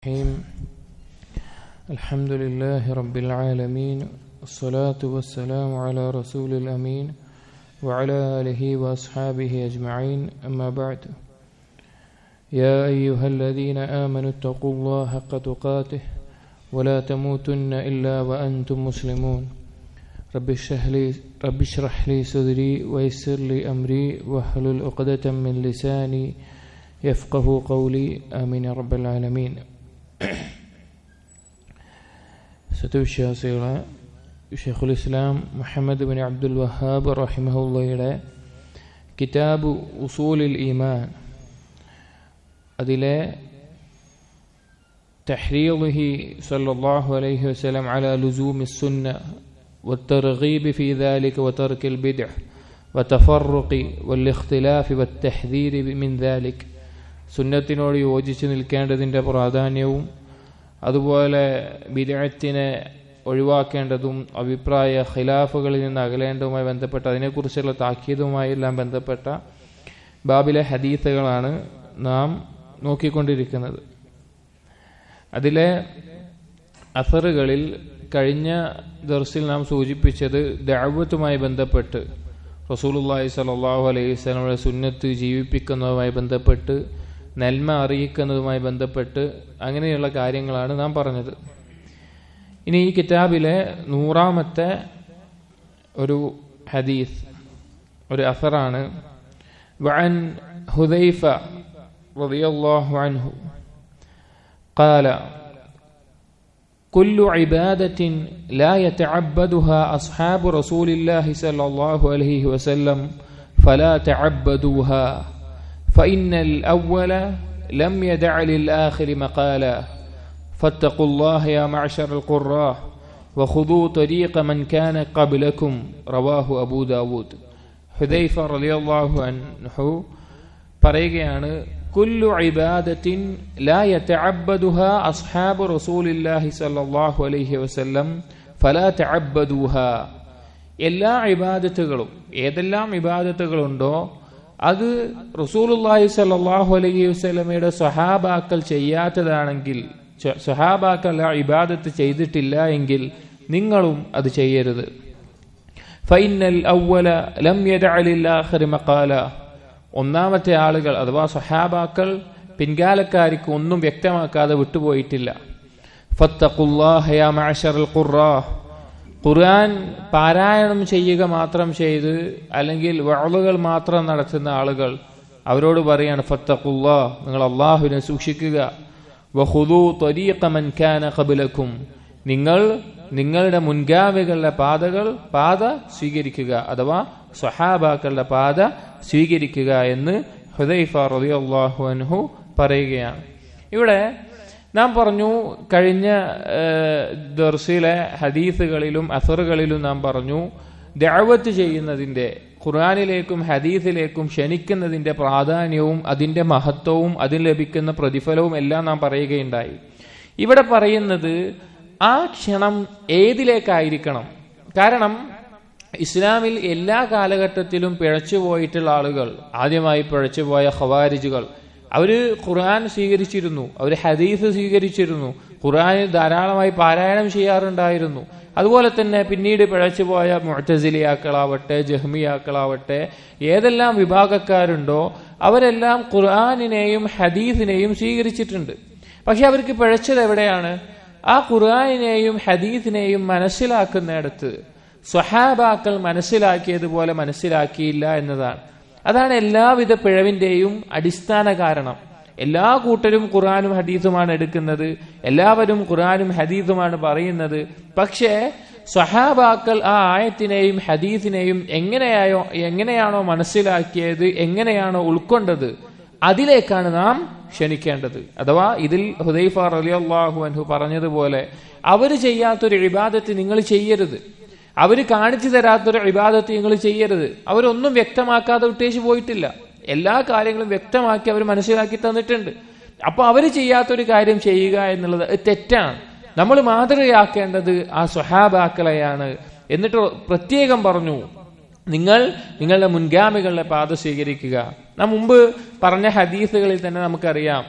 الرحيم الحمد لله رب العالمين الصلاة والسلام على رسول الأمين وعلى آله وأصحابه أجمعين أما بعد يا أيها الذين آمنوا اتقوا الله حق تقاته ولا تموتن إلا وأنتم مسلمون رب اشرح لي رب اشرح لي صدري ويسر لي أمري واحلل عقدة من لساني يفقه قولي آمين يا رب العالمين സത്യവിശ്വാസികളെ ഷെയ്ഖുൽ ഇസ്ലാം മുഹമ്മദ് ബിൻ അബ്ദുൽ വഹാബ് റഹിമഹുള്ളയുടെ കിതാബ് ഉസൂലിൽ ഈമാൻ അതിലെ تحريضه صلى الله عليه وسلم على لزوم السنة والترغيب في ذلك وترك البدع وتفرق والاختلاف والتحذير من ذلك സുന്നത്തിനോട് യോജിച്ച് നിൽക്കേണ്ടതിൻ്റെ പ്രാധാന്യവും അതുപോലെ ബിദഴത്തിനെ ഒഴിവാക്കേണ്ടതും അഭിപ്രായ ഖിലാഫുകളിൽ നിന്ന് അകലേണ്ടതുമായി ബന്ധപ്പെട്ട അതിനെക്കുറിച്ചുള്ള താക്കീതുമായി എല്ലാം ബന്ധപ്പെട്ട ബാബിലെ ഹദീസുകളാണ് നാം നോക്കിക്കൊണ്ടിരിക്കുന്നത് അതിലെ അസറുകളിൽ കഴിഞ്ഞ ദർസിൽ നാം സൂചിപ്പിച്ചത് ദഅവത്തുമായി ബന്ധപ്പെട്ട് റസൂലുള്ളാഹി സ്വല്ലല്ലാഹു അലൈഹി വസല്ലമയുടെ സുന്നത്ത് ജീവിപ്പിക്കുന്നതുമായി ബന്ധപ്പെട്ട് നന്മ അറിയിക്കുന്നതുമായി ബന്ധപ്പെട്ട് അങ്ങനെയുള്ള കാര്യങ്ങളാണ് നാം പറഞ്ഞത് ഇനി ഈ കിതാബിലെ നൂറാമത്തെ ഒരു ഹദീസ് ഒരു അസറാണ് വഅൻ ഹുദൈഫ റളിയല്ലാഹു അൻഹു قال كل عبادة لا يتعبدها أصحاب رسول الله صلى الله عليه وسلم فلا تعبدوها فإن الأول لم يدع للآخر مقالا فاتقوا الله يا معشر القراء وخذوا طريق من كان قبلكم رواه أبو داود حذيفة رضي الله عنه പറയുകയാണ് കുല്ലു ഇബാദത്തിൻ ലാ യതഅബ്ബദുഹ അസ്ഹാബു റസൂലില്ലാഹി സ്വല്ലല്ലാഹു അലൈഹി വസല്ലം ഫലാ തഅബ്ബദൂഹ എല്ലാ ഇബാദത്തുകളും ഏതെല്ലാം ഇബാദത്തുകളുണ്ടോ അത് റസൂലുള്ളാഹി സ്വല്ലല്ലാഹു അലൈഹി വസല്ലമയുടെ സ്വഹാബാക്കൾ ചെയ്യാത്തതാണെങ്കിൽ സ്വഹാബാക്കൾ ആ ഇബാദത്ത് ചെയ്തിട്ടില്ല എങ്കിൽ നിങ്ങളും അത് ചെയ്യരുത് ഫൈനൽ ഔവല ലം യദഅ ആഖിർ മഖാല ഒന്നാമത്തെ ആളുകൾ അഥവാ സഹാബാക്കൾ പിൻകാലക്കാർക്ക് ഒന്നും വ്യക്തമാക്കാതെ വിട്ടുപോയിട്ടില്ല ഖുർആൻ പാരായണം ചെയ്യുക മാത്രം ചെയ്ത് അല്ലെങ്കിൽ വഴലുകൾ മാത്രം നടത്തുന്ന ആളുകൾ അവരോട് പറയാണ് ഫത്തഖുല്ലാ നിങ്ങൾ അള്ളാഹുവിനെ സൂക്ഷിക്കുക വഹുദു ത്വരീഖമൻ കാന ഖബലക്കും നിങ്ങൾ നിങ്ങളുടെ മുൻഗാമികളുടെ പാതകൾ പാത സ്വീകരിക്കുക അഥവാ സ്വഹാബാക്കളുടെ പാത സ്വീകരിക്കുക എന്ന് ഹുദൈഫ റളിയല്ലാഹു അൻഹു പറയുകയാണ് ഇവിടെ നാം പറഞ്ഞു കഴിഞ്ഞ ദർസിലെ ഹദീസുകളിലും അസറുകളിലും നാം പറഞ്ഞു ദഅവത്ത് ചെയ്യുന്നതിന്റെ ഖുർആാനിലേക്കും ഹദീസിലേക്കും ക്ഷണിക്കുന്നതിന്റെ പ്രാധാന്യവും അതിന്റെ മഹത്വവും അതിന് ലഭിക്കുന്ന പ്രതിഫലവും എല്ലാം നാം പറയുകയുണ്ടായി ഇവിടെ പറയുന്നത് ആ ക്ഷണം ഏതിലേക്കായിരിക്കണം കാരണം ഇസ്ലാമിൽ എല്ലാ കാലഘട്ടത്തിലും പിഴച്ചുപോയിട്ടുള്ള ആളുകൾ ആദ്യമായി പിഴച്ചുപോയ ഖവാരിജുകൾ അവര് ഖുർആൻ സ്വീകരിച്ചിരുന്നു അവർ ഹദീസ് സ്വീകരിച്ചിരുന്നു ഖുർആനിൽ ധാരാളമായി പാരായണം ചെയ്യാറുണ്ടായിരുന്നു അതുപോലെ തന്നെ പിന്നീട് പിഴച്ചുപോയ മുഴത്തസിലിയാക്കളാവട്ടെ ജഹ്മിയാക്കളാവട്ടെ ഏതെല്ലാം വിഭാഗക്കാരുണ്ടോ അവരെല്ലാം ഖുർആാനിനെയും ഹദീസിനെയും സ്വീകരിച്ചിട്ടുണ്ട് പക്ഷെ അവർക്ക് പിഴച്ചത് എവിടെയാണ് ആ ഖുർആാനിനെയും ഹദീസിനെയും മനസ്സിലാക്കുന്നിടത്ത് സ്വഹാബാക്കൾ മനസ്സിലാക്കിയതുപോലെ മനസ്സിലാക്കിയില്ല എന്നതാണ് അതാണ് എല്ലാവിധ പിഴവിന്റെയും അടിസ്ഥാന കാരണം എല്ലാ കൂട്ടരും ഖുർആാനും ഹദീസുമാണ് എടുക്കുന്നത് എല്ലാവരും ഖുർആാനും ഹദീസുമാണ് പറയുന്നത് പക്ഷേ സ്വഹാബാക്കൾ ആ ആയത്തിനെയും ഹദീസിനെയും എങ്ങനെയായോ എങ്ങനെയാണോ മനസ്സിലാക്കിയത് എങ്ങനെയാണോ ഉൾക്കൊണ്ടത് അതിലേക്കാണ് നാം ക്ഷണിക്കേണ്ടത് അഥവാ ഇതിൽ ഹുദൈഫ റലിയല്ലാഹു അൻഹു പറഞ്ഞതുപോലെ അവർ ചെയ്യാത്തൊരു ഇബാദത്ത് നിങ്ങൾ ചെയ്യരുത് അവർ കാണിച്ചു തരാത്തൊരു ഇബാദത്ത് നിങ്ങൾ ചെയ്യരുത് അവരൊന്നും വ്യക്തമാക്കാതെ വിട്ടേച്ച് പോയിട്ടില്ല എല്ലാ കാര്യങ്ങളും വ്യക്തമാക്കി അവർ മനസ്സിലാക്കി തന്നിട്ടുണ്ട് അപ്പൊ അവർ ചെയ്യാത്തൊരു കാര്യം ചെയ്യുക എന്നുള്ളത് തെറ്റാണ് നമ്മൾ മാതൃകയാക്കേണ്ടത് ആ സ്വഹാബാക്കളെയാണ് എന്നിട്ട് പ്രത്യേകം പറഞ്ഞു നിങ്ങൾ നിങ്ങളുടെ മുൻഗാമികളുടെ പാത സ്വീകരിക്കുക നാം മുമ്പ് പറഞ്ഞ ഹദീസുകളിൽ തന്നെ നമുക്കറിയാം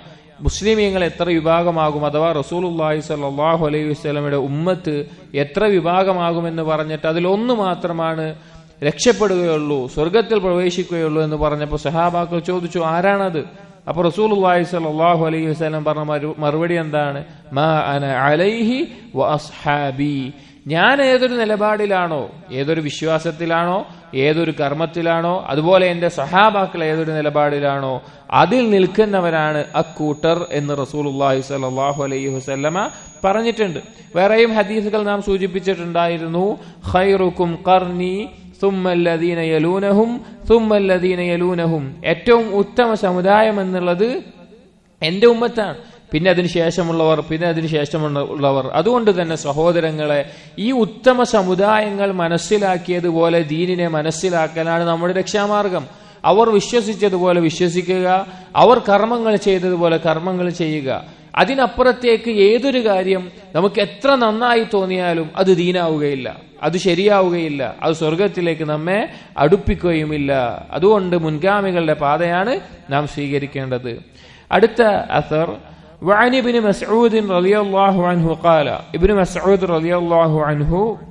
മുസ്ലിമീങ്ങൾ എത്ര വിഭാഗമാകും അഥവാ റസൂലുല്ലാഹി സല്ലാഹു അലൈഹി വസ്ലമയുടെ ഉമ്മത്ത് എത്ര വിഭാഗമാകുമെന്ന് പറഞ്ഞിട്ട് അതിലൊന്ന് മാത്രമാണ് രക്ഷപ്പെടുകയുള്ളൂ സ്വർഗത്തിൽ പ്രവേശിക്കുകയുള്ളൂ എന്ന് പറഞ്ഞപ്പോൾ സഹാബാക്കൾ ചോദിച്ചു ആരാണത് അപ്പൊ റസൂലുള്ളാഹി സ്വല്ലല്ലാഹു അലൈഹി വസല്ലം പറഞ്ഞ മറു- മറുപടി എന്താണ് മാ അന അലൈഹി വ അസ്ഹാബി ഞാൻ ഏതൊരു നിലപാടിലാണോ ഏതൊരു വിശ്വാസത്തിലാണോ ഏതൊരു കർമ്മത്തിലാണോ അതുപോലെ എന്റെ സഹാബാക്കൾ ഏതൊരു നിലപാടിലാണോ അതിൽ നിൽക്കുന്നവരാണ് അക്കൂട്ടർ എന്ന് റസൂലുള്ളാഹി സ്വല്ലല്ലാഹു അലൈഹി വസല്ലമ പറഞ്ഞിട്ടുണ്ട് വേറെയും ഹദീസുകൾ നാം സൂചിപ്പിച്ചിട്ടുണ്ടായിരുന്നു ഖൈറുക്കും ഖർനി സുമ്മല്ലദീന യലൂനഹും സുമ്മല്ലദീന യലൂനഹും ഏറ്റവും ഉത്തമ സമുദായം എന്നുള്ളത് എന്റെ ഉമ്മത്താണ് പിന്നെ അതിന് ശേഷമുള്ളവർ പിന്നെ അതിന് ശേഷമുള്ളവർ അതുകൊണ്ട് തന്നെ സഹോദരങ്ങളെ ഈ ഉത്തമ സമുദായങ്ങൾ മനസ്സിലാക്കിയതുപോലെ ദീനിനെ മനസ്സിലാക്കലാണ് നമ്മുടെ രക്ഷാമാർഗം അവർ വിശ്വസിച്ചതുപോലെ വിശ്വസിക്കുക അവർ കർമ്മങ്ങൾ ചെയ്തതുപോലെ കർമ്മങ്ങൾ ചെയ്യുക അതിനപ്പുറത്തേക്ക് ഏതൊരു കാര്യം നമുക്ക് എത്ര നന്നായി തോന്നിയാലും അത് ദീനാവുകയില്ല അത് ശരിയാവുകയില്ല അത് സ്വർഗത്തിലേക്ക് നമ്മെ അടുപ്പിക്കുകയുമില്ല അതുകൊണ്ട് മുൻഗാമികളുടെ പാതയാണ് നാം സ്വീകരിക്കേണ്ടത് അടുത്ത അസർ وعن ابن مسعود رضي الله عنه قال ابن مسعود رضي الله عنه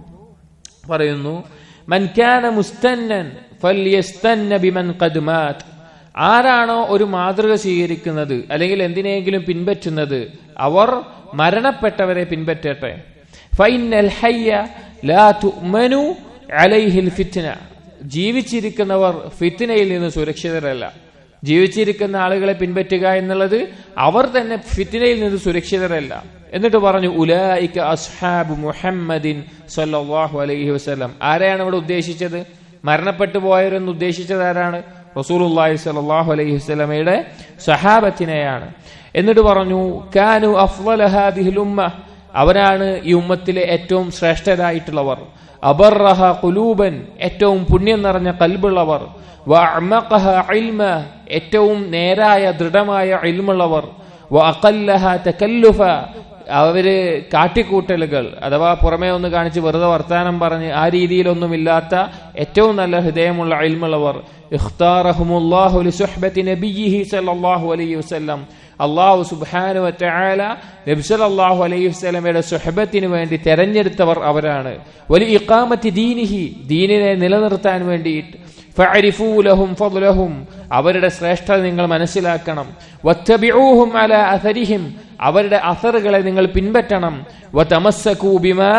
പറയുന്നു മൻ കാന മുസ്തന്നൻ ഫല്യസ്തന്ന ബിമൻ ഖദ് മാത് ആരാണോ ഒരു മാതൃക സ്വീകരിക്കുന്നത് അല്ലെങ്കിൽ എന്തിനെങ്കിലും പിൻപറ്റുന്നത് അവർ മരണപ്പെട്ടവരെ പിൻപറ്റട്ടെ ഫൈനൽ ഹയ്യ ലാ തുഅ്മനു അലൈഹിൽ ഫിത്ന ജീവിച്ചിരിക്കുന്നവർ ഫിത്നയിൽ നിന്ന് സുരക്ഷിതരല്ല ജീവിച്ചിരിക്കുന്ന ആളുകളെ പിൻപറ്റുക എന്നുള്ളത് അവർ തന്നെ ഫിത്നയിൽ നിന്ന് സുരക്ഷിതരല്ല എന്നിട്ട് പറഞ്ഞു ഉലായിക്ക അസ്ഹാബ് മുഹമ്മദിൻ സല്ലല്ലാഹു അലൈഹി വസല്ലം ആരെയാണ് ഇവിടെ ഉദ്ദേശിച്ചത് മരണപ്പെട്ടു പോയവരെന്ന് ഉദ്ദേശിച്ചത് ആരാണ് റസൂലുള്ളാഹി സ്വല്ലല്ലാഹു അലൈഹി വസല്ലമയുടെ സഹാബത്തിനെയാണ് എന്നിട്ട് പറഞ്ഞു കാനു അഫ്ളല ഹാദിഹിൽ ഉമ്മ അവരാണ് ഈ ഉമ്മത്തിലെ ഏറ്റവും ശ്രേഷ്ഠരായിട്ടുള്ളവർ അബർറഹ കുലൂബൻ ഏറ്റവും പുണ്യം നിറഞ്ഞ കൽബുള്ളവർ വഅമഖഹ ഇൽമ ഏറ്റവും നേരായ ദൃഢമായ ഇൽമുള്ളവർ വഅഖല്ലഹ തകല്ലുഫ അവര് കാട്ടിക്കൂട്ടലുകൾ അഥവാ പുറമേ ഒന്ന് കാണിച്ച് വെറുതെ വർത്താനം പറഞ്ഞ് ആ രീതിയിലൊന്നുമില്ലാത്ത ഏറ്റവും നല്ല ഹൃദയമുള്ള ഇൽമുള്ളവർ ഇഖ്താറഹുമുല്ലാഹു ലിസുഹ്ബത്തി നബിയിഹി സല്ലല്ലാഹു അലൈഹി വസല്ലം അള്ളാഹു സുബ്ഹാനു വതആല നബി സല്ലല്ലാഹു അലൈഹി വസല്ലമയുടെ സുഹബത്തിന് വേണ്ടി തെരഞ്ഞെടുത്തവർ അവരാണ് വലി ഇഖാമത്തി ദീനിഹി ദീനിനെ നിലനിർത്താൻ വേണ്ടിയിട്ട് ഫഅരിഫൂ ലഹും ഫദ്ലഹും അവരുടെ ശ്രേഷ്ഠത നിങ്ങൾ മനസ്സിലാക്കണം വത്തബിഊഹും അല അഥരിഹിം അവരുടെ അസറുകളെ നിങ്ങൾ പിൻപറ്റണം വതമസ്സകൂ ബിമാ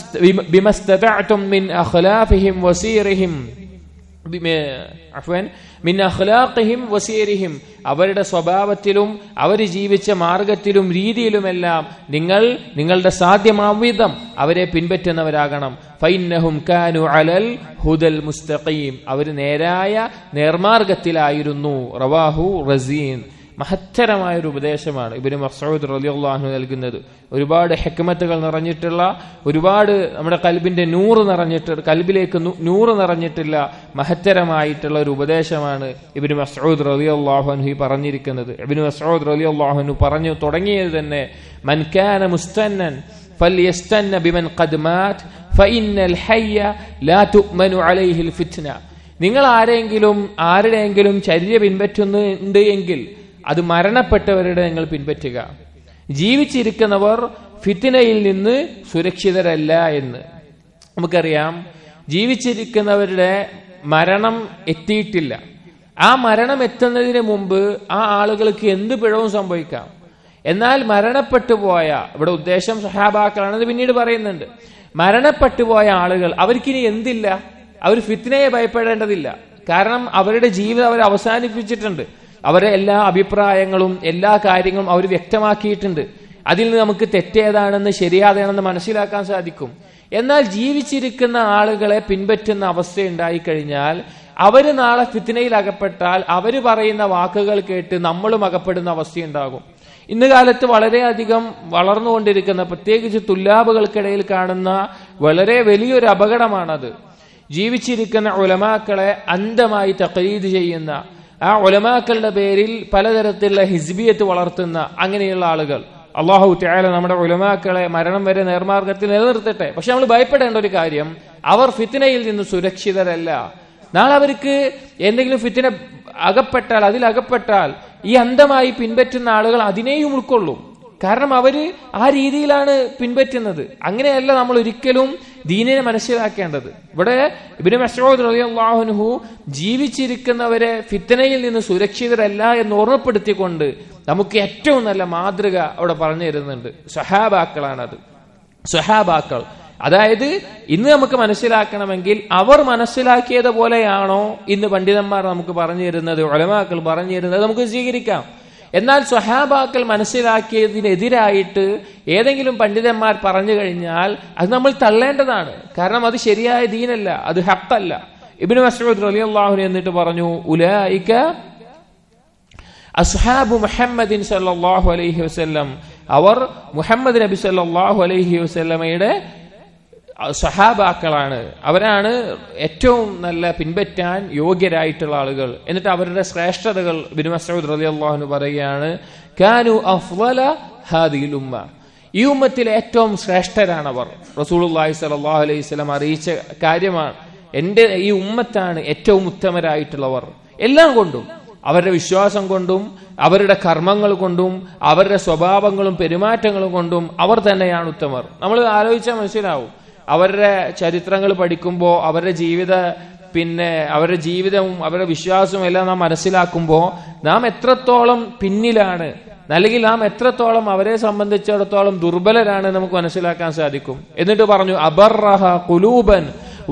ബിമസ്തതഅതും മിൻ അഖ്ലാഫിഹിം വസീറിഹിം അഫ്വൻ മിൻ അഖ്ലാഖിഹിം വസീരിഹിം അവരുടെ സ്വഭാവത്തിലും അവർ ജീവിച്ച മാർഗത്തിലും രീതിയിലുമെല്ലാം നിങ്ങൾ നിങ്ങളുടെ സാധ്യമാവിധം അവരെ പിൻപറ്റുന്നവരാകണം ഫൈന്നഹും കാനു അലൽ ഹുദൽ മുസ്തഖീം അവർ നേരായ നേർമാർഗത്തിലായിരുന്നു റവാഹു റസീൻ മഹത്തരമായ ഒരു ഉപദേശമാണ് ഇബിന് മസൂദ് റലിയുള്ളാഹു നൽകുന്നത് ഒരുപാട് ഹെക്മത്തുകൾ നിറഞ്ഞിട്ടുള്ള ഒരുപാട് നമ്മുടെ കൽബിന്റെ നൂറ് നിറഞ്ഞിട്ട് കൽബിലേക്ക് നൂറ് നിറഞ്ഞിട്ടുള്ള മഹത്തരമായിട്ടുള്ള ഒരു ഉപദേശമാണ് ഇബിന് മസൂദ് റലിയുള്ളാഹുഹു പറഞ്ഞിരിക്കുന്നത് ഇബിന് മസൂദ് റലിയുള്ളാഹുനു പറഞ്ഞു തുടങ്ങിയത് തന്നെ മൻകാന മുസ്തന്നൻ فليستن بمن قد مات فإن الحي لا تؤمن عليه الفتنة നിങ്ങൾ ആരെങ്കിലും ആരുടെയെങ്കിലും ചര്യ പിൻപറ്റുന്നുണ്ട് എങ്കിൽ അത് മരണപ്പെട്ടവരുടെ നിങ്ങൾ പിൻപറ്റുക ജീവിച്ചിരിക്കുന്നവർ ഫിത്തിനയിൽ നിന്ന് സുരക്ഷിതരല്ല എന്ന് നമുക്കറിയാം ജീവിച്ചിരിക്കുന്നവരുടെ മരണം എത്തിയിട്ടില്ല ആ മരണം എത്തുന്നതിന് മുമ്പ് ആ ആളുകൾക്ക് എന്ത് പിഴവും സംഭവിക്കാം എന്നാൽ മരണപ്പെട്ടു പോയ ഇവിടെ ഉദ്ദേശം സഹാബാക്കളാണെന്ന് പിന്നീട് പറയുന്നുണ്ട് മരണപ്പെട്ടു പോയ ആളുകൾ അവർക്കിനി എന്തില്ല അവർ ഫിത്തിനയെ ഭയപ്പെടേണ്ടതില്ല കാരണം അവരുടെ ജീവിതം അവർ അവസാനിപ്പിച്ചിട്ടുണ്ട് അവരുടെ എല്ലാ അഭിപ്രായങ്ങളും എല്ലാ കാര്യങ്ങളും അവർ വ്യക്തമാക്കിയിട്ടുണ്ട് അതിൽ നിന്ന് നമുക്ക് തെറ്റേതാണെന്ന് ശരിയാതാണെന്ന് മനസ്സിലാക്കാൻ സാധിക്കും എന്നാൽ ജീവിച്ചിരിക്കുന്ന ആളുകളെ പിൻപറ്റുന്ന അവസ്ഥ ഉണ്ടായിക്കഴിഞ്ഞാൽ അവര് നാളെ ഫിത്തിനയിൽ അകപ്പെട്ടാൽ അവര് പറയുന്ന വാക്കുകൾ കേട്ട് നമ്മളും അകപ്പെടുന്ന അവസ്ഥയുണ്ടാകും ഇന്ന് കാലത്ത് വളരെയധികം വളർന്നുകൊണ്ടിരിക്കുന്ന പ്രത്യേകിച്ച് തുല്ലാബുകൾക്കിടയിൽ കാണുന്ന വളരെ വലിയൊരു അപകടമാണത് ജീവിച്ചിരിക്കുന്ന ഉലമാക്കളെ അന്ധമായി തക്ലീദ് ചെയ്യുന്ന ആ ഉലമാക്കളുടെ പേരിൽ പലതരത്തിലുള്ള ഹിസ്ബിയത്ത് വളർത്തുന്ന അങ്ങനെയുള്ള ആളുകൾ അള്ളാഹു ത്യാല നമ്മുടെ ഉലമാക്കളെ മരണം വരെ നേർമാർഗത്തിൽ നിലനിർത്തട്ടെ പക്ഷെ നമ്മൾ ഭയപ്പെടേണ്ട ഒരു കാര്യം അവർ ഫിത്തിനയിൽ നിന്ന് സുരക്ഷിതരല്ല നാളെ അവർക്ക് എന്തെങ്കിലും ഫിത്തിന അകപ്പെട്ടാൽ അതിൽ അകപ്പെട്ടാൽ ഈ അന്ധമായി പിൻപറ്റുന്ന ആളുകൾ അതിനെയും ഉൾക്കൊള്ളും കാരണം അവര് ആ രീതിയിലാണ് പിൻപറ്റുന്നത് അങ്ങനെയല്ല നമ്മൾ ഒരിക്കലും ദീനിനെ മനസ്സിലാക്കേണ്ടത് ഇവിടെ ഇബിന് മസൂദ് റളിയല്ലാഹുൻഹു ജീവിച്ചിരിക്കുന്നവരെ ഫിത്തനയിൽ നിന്ന് സുരക്ഷിതരല്ല എന്ന് ഓർമ്മപ്പെടുത്തിക്കൊണ്ട് നമുക്ക് ഏറ്റവും നല്ല മാതൃക അവിടെ പറഞ്ഞു തരുന്നുണ്ട് സഹാബാക്കളാണത് സഹാബാക്കൾ അതായത് ഇന്ന് നമുക്ക് മനസ്സിലാക്കണമെങ്കിൽ അവർ മനസ്സിലാക്കിയത് പോലെയാണോ ഇന്ന് പണ്ഡിതന്മാർ നമുക്ക് പറഞ്ഞു തരുന്നത് ഒലമാക്കൾ പറഞ്ഞു തരുന്നത് നമുക്ക് സ്വീകരിക്കാം എന്നാൽ സ്വഹാബാക്കൾ മനസ്സിലാക്കിയതിനെതിരായിട്ട് ഏതെങ്കിലും പണ്ഡിതന്മാർ പറഞ്ഞു കഴിഞ്ഞാൽ അത് നമ്മൾ തള്ളേണ്ടതാണ് കാരണം അത് ശരിയായ ദീനല്ല അത് ഹക്കല്ല ഇബിന് മസൂദ് അലി അള്ളാഹുനെ എന്നിട്ട് പറഞ്ഞു ഉലായിക്ക അസ്ഹാബു മുഹമ്മദിൻ സല്ലാഹു അലൈഹി വസ്ല്ലം അവർ മുഹമ്മദ് നബി സല്ലാഹു അലൈഹി വസ്ല്ലമയുടെ സഹാബാക്കളാണ് അവരാണ് ഏറ്റവും നല്ല പിൻപറ്റാൻ യോഗ്യരായിട്ടുള്ള ആളുകൾ എന്നിട്ട് അവരുടെ ശ്രേഷ്ഠതകൾ ബിൻ മസൂദ് റലി അള്ളാഹുന് പറയുകയാണ് കാനു അഫ്വല ഹാദിൽ ഉമ്മ ഈ ഉമ്മത്തിലെ ഏറ്റവും ശ്രേഷ്ഠരാണവർ റസൂലുള്ളാഹി സ്വല്ലല്ലാഹു അലൈഹി വസല്ലം അറിയിച്ച കാര്യമാണ് എന്റെ ഈ ഉമ്മത്താണ് ഏറ്റവും ഉത്തമരായിട്ടുള്ളവർ എല്ലാം കൊണ്ടും അവരുടെ വിശ്വാസം കൊണ്ടും അവരുടെ കർമ്മങ്ങൾ കൊണ്ടും അവരുടെ സ്വഭാവങ്ങളും പെരുമാറ്റങ്ങളും കൊണ്ടും അവർ തന്നെയാണ് ഉത്തമർ നമ്മൾ ആലോചിച്ചാൽ മനസ്സിലാവും അവരുടെ ചരിത്രങ്ങൾ പഠിക്കുമ്പോൾ അവരുടെ ജീവിത പിന്നെ അവരുടെ ജീവിതവും അവരുടെ വിശ്വാസവും എല്ലാം നാം മനസ്സിലാക്കുമ്പോൾ നാം എത്രത്തോളം പിന്നിലാണ് അല്ലെങ്കിൽ നാം എത്രത്തോളം അവരെ സംബന്ധിച്ചിടത്തോളം ദുർബലരാണ് നമുക്ക് മനസ്സിലാക്കാൻ സാധിക്കും എന്നിട്ട് പറഞ്ഞു അബർറഹ കുലൂബൻ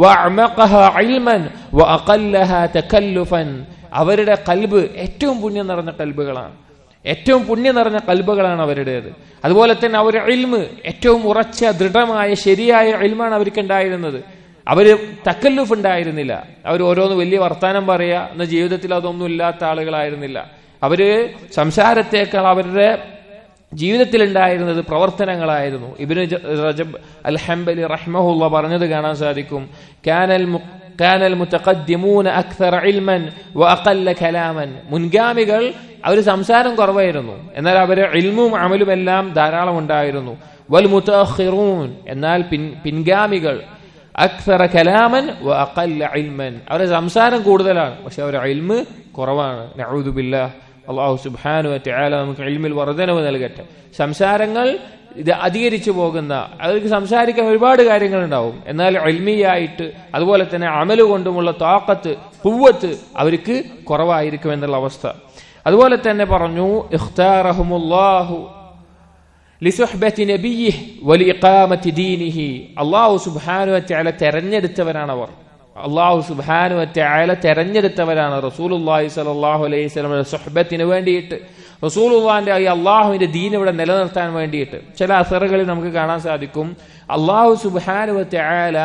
അവരുടെ കൽബ് ഏറ്റവും പുണ്യം നിറഞ്ഞ കൽബുകളാണ് ഏറ്റവും പുണ്യം നിറഞ്ഞ കൽബുകളാണ് അവരുടേത് അതുപോലെ തന്നെ അവർ ഇൽമ് ഏറ്റവും ഉറച്ച ദൃഢമായ ശരിയായ ഇൽമാണ് അവർക്ക് ഉണ്ടായിരുന്നത് അവര് തക്കല്ലുഫ് ഉണ്ടായിരുന്നില്ല അവർ ഓരോന്ന് വലിയ വർത്താനം പറയുക എന്ന ജീവിതത്തിൽ അതൊന്നും ഇല്ലാത്ത ആളുകളായിരുന്നില്ല അവര് സംസാരത്തേക്കാൾ അവരുടെ ജീവിതത്തിൽ ഉണ്ടായിരുന്നത് പ്രവർത്തനങ്ങളായിരുന്നു ഇബിന് റജബ് അൽ ഹംബലി റഹ്മഹുല്ല പറഞ്ഞത് കാണാൻ സാധിക്കും കാനൽ കാനൽ മുത്തഖദ്ദിമൂന അക്തർ ഇൽമൻ വഅഖല്ല കലാമൻ മുൻഗാമികൾ അവർ സംസാരം കുറവായിരുന്നു എന്നാൽ അവരെ ഇൽമും അമലും എല്ലാം ധാരാളം ഉണ്ടായിരുന്നു വൽ മുത്തഖിറൂൻ എന്നാൽ പിൻ പിൻഗാമികൾ അക്തറ കലാമൻ വഅഖല്ല ഇൽമൻ അവരുടെ സംസാരം കൂടുതലാണ് പക്ഷെ അവരുടെ ഇൽമ് കുറവാണ് നഊദുബില്ലാഹ് അള്ളാഹു സുബാനു ആല നമുക്ക് എൽമിൽ വർധനവ് നൽകട്ടെ സംസാരങ്ങൾ ഇത് അധികരിച്ചു പോകുന്ന അവർക്ക് സംസാരിക്കാൻ ഒരുപാട് കാര്യങ്ങൾ ഉണ്ടാവും എന്നാൽ എൽമിയായിട്ട് അതുപോലെ തന്നെ അമല് കൊണ്ടുമുള്ള താക്കത്ത് പുവ്വത്ത് അവർക്ക് കുറവായിരിക്കും എന്നുള്ള അവസ്ഥ അതുപോലെ തന്നെ പറഞ്ഞു ഇഖ്താറഹുമുല്ലാഹു ലിസുഹ്ബത്തി നബിയിഹ് വലിഇഖാമത്തി ദീനിഹി അള്ളാഹു സുബ്ഹാനഹു വതആല തെരഞ്ഞെടുത്തവരാണ് അവർ അള്ളാഹു സുബാനു അയാളെ തെരഞ്ഞെടുത്തവരാണ് റസൂലുല്ലാഹി സലാഹു അലൈഹി സ്വലമിന്റെ സുഹബത്തിന് വേണ്ടിയിട്ട് റസൂലുള്ളാന്റെ ഈ അള്ളാഹുവിന്റെ ദീൻ ഇവിടെ നിലനിർത്താൻ വേണ്ടിയിട്ട് ചില അസറുകളിൽ നമുക്ക് കാണാൻ സാധിക്കും അള്ളാഹു സുബാനു അയാല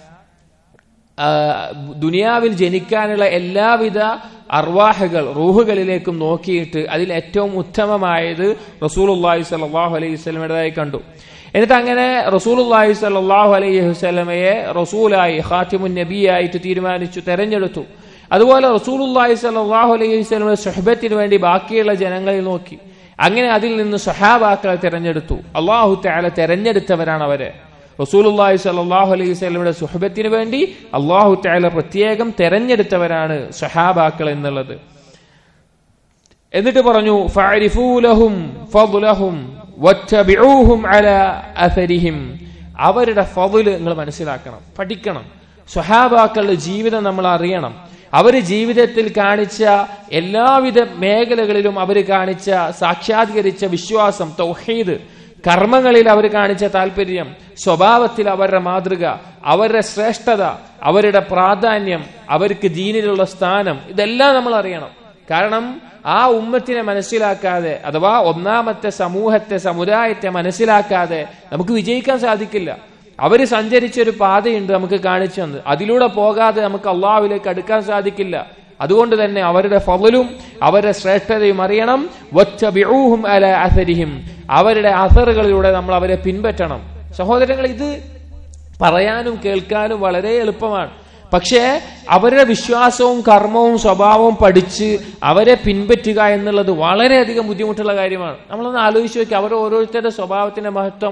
ദുനിയാവിൽ ജനിക്കാനുള്ള എല്ലാവിധ അർവാഹകൾ റൂഹുകളിലേക്കും നോക്കിയിട്ട് അതിൽ ഏറ്റവും ഉത്തമമായത് റസൂലുല്ലാഹി സലാഹു അലൈഹി സ്വലമിൻ്റെതായി കണ്ടു എന്നിട്ട് അങ്ങനെ റസൂലുല്ലാഹി സല്ലാഹു അലൈഹി വസ്ലമയെ റസൂലായി ഖാത്തിമുൻ നബിയായിട്ട് തീരുമാനിച്ചു തെരഞ്ഞെടുത്തു അതുപോലെ റസൂലുല്ലാഹി സല്ലാഹു അലൈഹി വസ്ലമയുടെ സുഹബത്തിന് വേണ്ടി ബാക്കിയുള്ള ജനങ്ങളിൽ നോക്കി അങ്ങനെ അതിൽ നിന്ന് സഹാബാക്കളെ തെരഞ്ഞെടുത്തു അള്ളാഹു താല തെരഞ്ഞെടുത്തവരാണ് അവരെ റസൂലുല്ലാഹി സല്ലാഹു അലൈഹി വസ്ലമയുടെ സുഹബത്തിന് വേണ്ടി അള്ളാഹു താല പ്രത്യേകം തെരഞ്ഞെടുത്തവരാണ് സഹാബാക്കൾ എന്നുള്ളത് എന്നിട്ട് പറഞ്ഞു ഫഅരിഫൂലഹും ഫദ്ലഹും വറ്റബിഊഹും അലാ അഥരിഹിം അവരുടെ ഫضല് നിങ്ങൾ മനസ്സിലാക്കണം പഠിക്കണം സ്വഹാബാക്കളുടെ ജീവിതം നമ്മൾ അറിയണം അവർ ജീവിതത്തിൽ കാണിച്ച എല്ലാവിധ മേഖലകളിലും അവർ കാണിച്ച സാക്ഷാത്കരിച്ച വിശ്വാസം തൗഹീദ് കർമ്മങ്ങളിൽ അവർ കാണിച്ച താല്പര്യം സ്വഭാവത്തിൽ അവരുടെ മാതൃക അവരുടെ ശ്രേഷ്ഠത അവരുടെ പ്രാധാന്യം അവർക്ക് ദീനിലുള്ള സ്ഥാനം ഇതെല്ലാം നമ്മൾ അറിയണം കാരണം ആ ഉമ്മത്തിനെ മനസ്സിലാക്കാതെ അഥവാ ഒന്നാമത്തെ സമൂഹത്തെ സമുദായത്തെ മനസ്സിലാക്കാതെ നമുക്ക് വിജയിക്കാൻ സാധിക്കില്ല അവര് സഞ്ചരിച്ച ഒരു പാതയുണ്ട് നമുക്ക് കാണിച്ചു തന്നത് അതിലൂടെ പോകാതെ നമുക്ക് അള്ളാഹുവിലേക്ക് അടുക്കാൻ സാധിക്കില്ല അതുകൊണ്ട് തന്നെ അവരുടെ ഫവലും അവരുടെ ശ്രേഷ്ഠതയും അറിയണം അല അസരിഹിം അവരുടെ അസറുകളിലൂടെ നമ്മൾ അവരെ പിൻപറ്റണം സഹോദരങ്ങൾ ഇത് പറയാനും കേൾക്കാനും വളരെ എളുപ്പമാണ് പക്ഷേ അവരുടെ വിശ്വാസവും കർമ്മവും സ്വഭാവവും പഠിച്ച് അവരെ പിൻപറ്റുക എന്നുള്ളത് വളരെയധികം ബുദ്ധിമുട്ടുള്ള കാര്യമാണ് നമ്മളൊന്ന് ആലോചിച്ച് നോക്കി അവർ ഓരോരുത്തരുടെ സ്വഭാവത്തിന്റെ മഹത്വം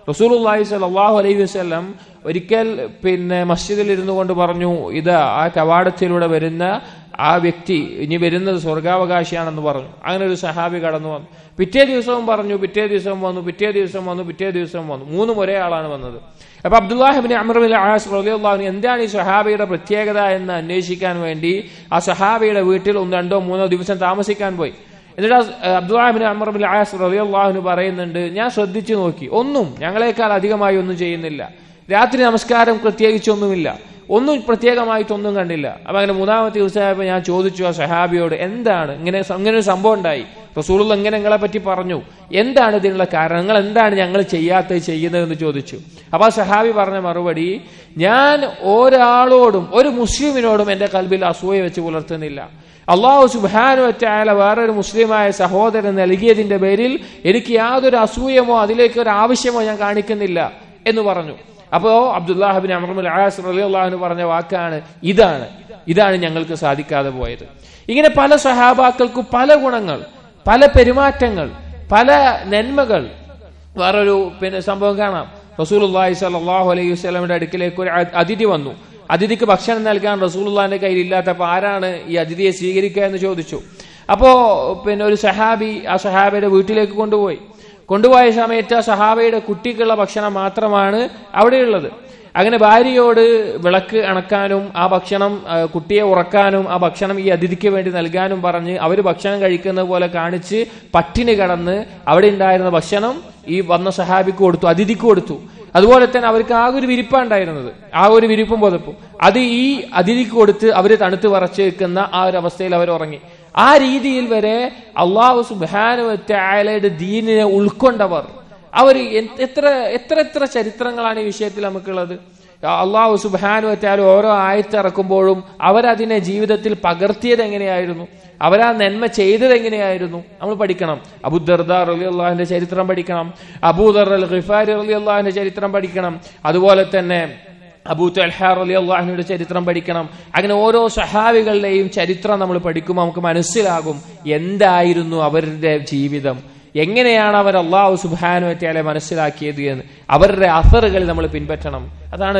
റസൂലുള്ളാഹി സ്വല്ലല്ലാഹു അലൈഹി വസല്ലം ഒരിക്കൽ പിന്നെ മസ്ജിദിൽ ഇരുന്നു കൊണ്ട് പറഞ്ഞു ഇത് ആ കവാടത്തിലൂടെ വരുന്ന ആ വ്യക്തി ഇനി വരുന്നത് സ്വർഗാവകാശിയാണെന്ന് പറഞ്ഞു അങ്ങനെ ഒരു സഹാബി കടന്നു വന്നു പിറ്റേ ദിവസവും പറഞ്ഞു പിറ്റേ ദിവസം വന്നു പിറ്റേ ദിവസം വന്നു പിറ്റേ ദിവസം വന്നു മൂന്നും ഒരേ ആളാണ് വന്നത് അപ്പൊ അബ്ദുല്ലാഹിബിൻ അമർബിൻ ആസ് റളിയല്ലാഹു എന്താണ് ഈ സഹാബിയുടെ പ്രത്യേകത എന്ന് അന്വേഷിക്കാൻ വേണ്ടി ആ സഹാബിയുടെ വീട്ടിൽ ഒന്ന് രണ്ടോ മൂന്നോ ദിവസം താമസിക്കാൻ പോയി എന്നിട്ട് അബ്ദുല്ലാഹിബിൻ അമർബിൻ ആസ് റളിയല്ലാഹുന് പറയുന്നുണ്ട് ഞാൻ ശ്രദ്ധിച്ചു നോക്കി ഒന്നും ഞങ്ങളെക്കാൾ അധികമായി ഒന്നും ചെയ്യുന്നില്ല രാത്രി നമസ്കാരം പ്രത്യേകിച്ചൊന്നുമില്ല ഒന്നും പ്രത്യേകമായിട്ടൊന്നും കണ്ടില്ല അപ്പൊ അങ്ങനെ മൂന്നാമത്തെ ദിവസമായപ്പോൾ ഞാൻ ചോദിച്ചു ആ സഹാബിയോട് എന്താണ് ഇങ്ങനെ ഇങ്ങനെ ഒരു സംഭവം ഉണ്ടായി റസൂലുള്ള എങ്ങനെ നിങ്ങളെ പറ്റി പറഞ്ഞു എന്താണ് ഇതിനുള്ള കാരണം നിങ്ങൾ എന്താണ് ഞങ്ങൾ ചെയ്യാത്തത് ചെയ്യുന്നതെന്ന് ചോദിച്ചു അപ്പൊ ആ സഹാബി പറഞ്ഞ മറുപടി ഞാൻ ഒരാളോടും ഒരു മുസ്ലിമിനോടും എന്റെ കൽബിൽ അസൂയ വെച്ച് പുലർത്തുന്നില്ല അള്ളാഹു സുബാനു വറ്റായാല വേറൊരു മുസ്ലിമായ സഹോദരൻ നൽകിയതിന്റെ പേരിൽ എനിക്ക് യാതൊരു അസൂയമോ അതിലേക്ക് ഒരു ആവശ്യമോ ഞാൻ കാണിക്കുന്നില്ല എന്ന് പറഞ്ഞു അപ്പോ അബ്ദുല്ലാഹിബിൻ അമർമുൽ ആസ് റലിയുള്ളാഹുന് പറഞ്ഞ വാക്കാണ് ഇതാണ് ഇതാണ് ഞങ്ങൾക്ക് സാധിക്കാതെ പോയത് ഇങ്ങനെ പല സഹാബാക്കൾക്കും പല ഗുണങ്ങൾ പല പെരുമാറ്റങ്ങൾ പല നന്മകൾ വേറൊരു പിന്നെ സംഭവം കാണാം റസൂലുള്ളാഹി സ്വല്ലല്ലാഹു അലൈഹി വസല്ലമയുടെ അടുക്കിലേക്ക് ഒരു അതിഥി വന്നു അതിഥിക്ക് ഭക്ഷണം നൽകാൻ റസൂലുള്ളാഹിന്റെ കയ്യിൽ ഇല്ലാത്തപ്പോൾ ആരാണ് ഈ അതിഥിയെ സ്വീകരിക്കുക എന്ന് ചോദിച്ചു അപ്പോ പിന്നെ ഒരു സഹാബി ആ സഹാബിയുടെ വീട്ടിലേക്ക് കൊണ്ടുപോയി കൊണ്ടുപോയ സമയത്ത് ആ സഹാബയുടെ കുട്ടിക്കുള്ള ഭക്ഷണം മാത്രമാണ് അവിടെയുള്ളത് അങ്ങനെ ഭാര്യയോട് വിളക്ക് അണക്കാനും ആ ഭക്ഷണം കുട്ടിയെ ഉറക്കാനും ആ ഭക്ഷണം ഈ അതിഥിക്ക് വേണ്ടി നൽകാനും പറഞ്ഞ് അവർ ഭക്ഷണം കഴിക്കുന്നത് പോലെ കാണിച്ച് പട്ടിണി കടന്ന് അവിടെ ഉണ്ടായിരുന്ന ഭക്ഷണം ഈ വന്ന സഹാബിക്ക് കൊടുത്തു അതിഥിക്ക് കൊടുത്തു അതുപോലെ തന്നെ അവർക്ക് ആ ഒരു വിരിപ്പാണ്ടായിരുന്നത് ആ ഒരു വിരിപ്പും പുതപ്പും അത് ഈ അതിഥിക്ക് കൊടുത്ത് അവർ തണുത്ത് വറച്ച് വെക്കുന്ന ആ ഒരു അവസ്ഥയിൽ അവർ ഉറങ്ങി ആ രീതിയിൽ വരെ അള്ളാഹു സുബാനുവറ്റായാലയുടെ ദീനിനെ ഉൾക്കൊണ്ടവർ അവർ എത്ര എത്ര എത്ര ചരിത്രങ്ങളാണ് ഈ വിഷയത്തിൽ നമുക്കുള്ളത് അള്ളാഹു സുബാനുവറ്റാൽ ഓരോ ആയത്തിറക്കുമ്പോഴും അവരതിനെ ജീവിതത്തിൽ പകർത്തിയത് എങ്ങനെയായിരുന്നു അവരാ നന്മ ചെയ്തത് എങ്ങനെയായിരുന്നു നമ്മൾ പഠിക്കണം അബുദർദാർ അലി അള്ളാഹിന്റെ ചരിത്രം പഠിക്കണം അബൂദർ അൽ ഖിഫാരി അലി അള്ളാഹിന്റെ ചരിത്രം പഠിക്കണം അതുപോലെ തന്നെ അബൂ തൽഹാർ അലി അള്ളാഹിയുടെ ചരിത്രം പഠിക്കണം അങ്ങനെ ഓരോ സഹാബികളുടെയും ചരിത്രം നമ്മൾ പഠിക്കുമ്പോൾ നമുക്ക് മനസ്സിലാകും എന്തായിരുന്നു അവരുടെ ജീവിതം എങ്ങനെയാണ് അവർ അള്ളാഹു സുബാനുവറ്റയാലെ മനസ്സിലാക്കിയത് എന്ന് അവരുടെ അസറുകൾ നമ്മൾ പിൻപറ്റണം അതാണ്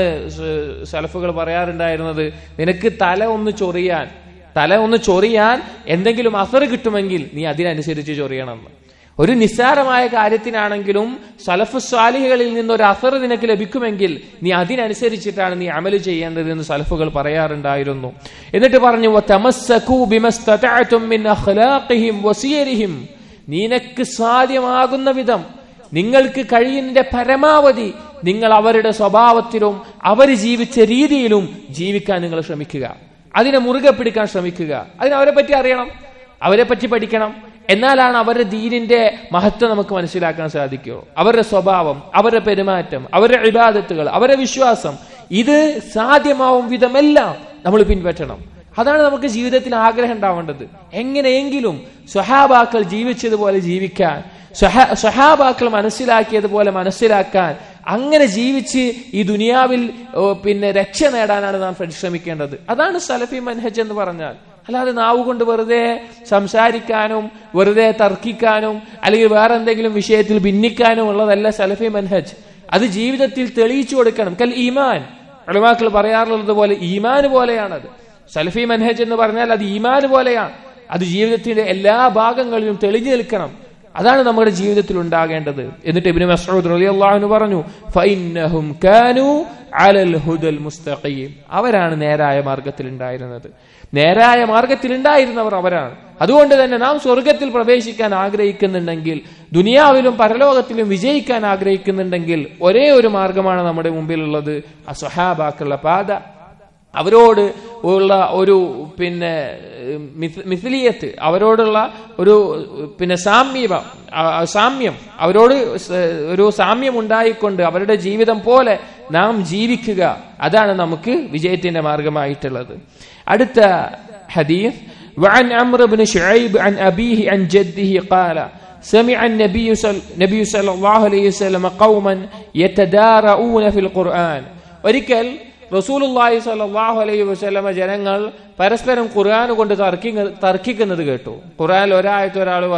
സലഫുകൾ പറയാറുണ്ടായിരുന്നത് നിനക്ക് തല ഒന്ന് ചൊറിയാൻ തല ഒന്ന് ചൊറിയാൻ എന്തെങ്കിലും അസർ കിട്ടുമെങ്കിൽ നീ അതിനനുസരിച്ച് ചൊറിയണം ഒരു നിസ്സാരമായ കാര്യത്തിനാണെങ്കിലും സലഫ് സ്വാലിഹകളിൽ നിന്ന് ഒരു അസർ നിനക്ക് ലഭിക്കുമെങ്കിൽ നീ അതിനനുസരിച്ചിട്ടാണ് നീ അമല് ചെയ്യേണ്ടത് എന്ന് സലഫുകൾ പറയാറുണ്ടായിരുന്നു എന്നിട്ട് പറഞ്ഞു നിനക്ക് സാധ്യമാകുന്ന വിധം നിങ്ങൾക്ക് കഴിയുന്നതിന്റെ പരമാവധി നിങ്ങൾ അവരുടെ സ്വഭാവത്തിലും അവർ ജീവിച്ച രീതിയിലും ജീവിക്കാൻ നിങ്ങൾ ശ്രമിക്കുക അതിനെ മുറുകെ പിടിക്കാൻ ശ്രമിക്കുക അതിന് അവരെ പറ്റി അറിയണം അവരെ പറ്റി പഠിക്കണം എന്നാലാണ് അവരുടെ ദീനിന്റെ മഹത്വം നമുക്ക് മനസ്സിലാക്കാൻ സാധിക്കുമോ അവരുടെ സ്വഭാവം അവരുടെ പെരുമാറ്റം അവരുടെ ഇബാദത്തുകൾ അവരുടെ വിശ്വാസം ഇത് സാധ്യമാവും വിധമെല്ലാം നമ്മൾ പിൻപറ്റണം അതാണ് നമുക്ക് ജീവിതത്തിൽ ആഗ്രഹം ഉണ്ടാവേണ്ടത് എങ്ങനെയെങ്കിലും സ്വഹാബാക്കൾ ജീവിച്ചതുപോലെ ജീവിക്കാൻ സ്വഹാബാക്കൾ മനസ്സിലാക്കിയതുപോലെ മനസ്സിലാക്കാൻ അങ്ങനെ ജീവിച്ച് ഈ ദുനിയാവിൽ പിന്നെ രക്ഷ നേടാനാണ് നാം ശ്രമിക്കേണ്ടത് അതാണ് സലഫി മൻഹജ് എന്ന് പറഞ്ഞാൽ അല്ലാതെ നാവ് കൊണ്ട് വെറുതെ സംസാരിക്കാനും വെറുതെ തർക്കിക്കാനും അല്ലെങ്കിൽ വേറെ എന്തെങ്കിലും വിഷയത്തിൽ ഭിന്നിക്കാനും ഉള്ളതല്ല സലഫി മൻഹജ് അത് ജീവിതത്തിൽ തെളിയിച്ചു കൊടുക്കണം കൽ ഈമാൻ അളിമാക്കൾ പറയാറുള്ളത് പോലെ ഈമാൻ പോലെയാണത് സലഫി മൻഹജ് എന്ന് പറഞ്ഞാൽ അത് ഈമാൻ പോലെയാണ് അത് ജീവിതത്തിന്റെ എല്ലാ ഭാഗങ്ങളിലും തെളിഞ്ഞു നിൽക്കണം അതാണ് നമ്മുടെ ജീവിതത്തിൽ ഉണ്ടാകേണ്ടത് എന്നിട്ട് ഇബ്നു മസ്ഊദ് റളിയല്ലാഹു പറഞ്ഞു ഫഇന്നഹും കാനൂ അലൽ ഹുദൽ മുസ്തഖീം അവരാണ് നേരായ മാർഗത്തിൽ ഉണ്ടായിരുന്നത് നേരായ മാർഗത്തിൽ ഉണ്ടായിരുന്നവർ അവരാണ് അതുകൊണ്ട് തന്നെ നാം സ്വർഗത്തിൽ പ്രവേശിക്കാൻ ആഗ്രഹിക്കുന്നുണ്ടെങ്കിൽ ദുനിയാവിലും പരലോകത്തിലും വിജയിക്കാൻ ആഗ്രഹിക്കുന്നുണ്ടെങ്കിൽ ഒരേ ഒരു മാർഗമാണ് നമ്മുടെ മുമ്പിലുള്ളത് ആ സ്വഹാബാക്കുള്ള പാത അവരോട് ഉള്ള ഒരു പിന്നെ മിഥിലിയത്ത് അവരോടുള്ള ഒരു പിന്നെ സാമ്യം സാമ്യം അവരോട് ഒരു സാമ്യം ഉണ്ടായിക്കൊണ്ട് അവരുടെ ജീവിതം പോലെ നാം ജീവിക്കുക അതാണ് നമുക്ക് വിജയത്തിന്റെ മാർഗമായിട്ടുള്ളത് അടുത്ത ഹദീഫ് وعن عمرو بن شعيب عن أبيه عن جده قال سمع النبي صلى, النبي صلى الله عليه وسلم قوما يتدارؤون في القرآن ഒരിക്കൽ റസൂലുല്ലാഹി സ്വല്ലല്ലാഹു അലൈഹി വസല്ലമ ജനങ്ങൾ പരസ്പരം ഖുർആൻ കൊണ്ട് തർക്കി തർക്കിക്കുന്നത് കേട്ടു ഖുർആനിൽ ഒരായത്ത് ഒരാൾ പറയും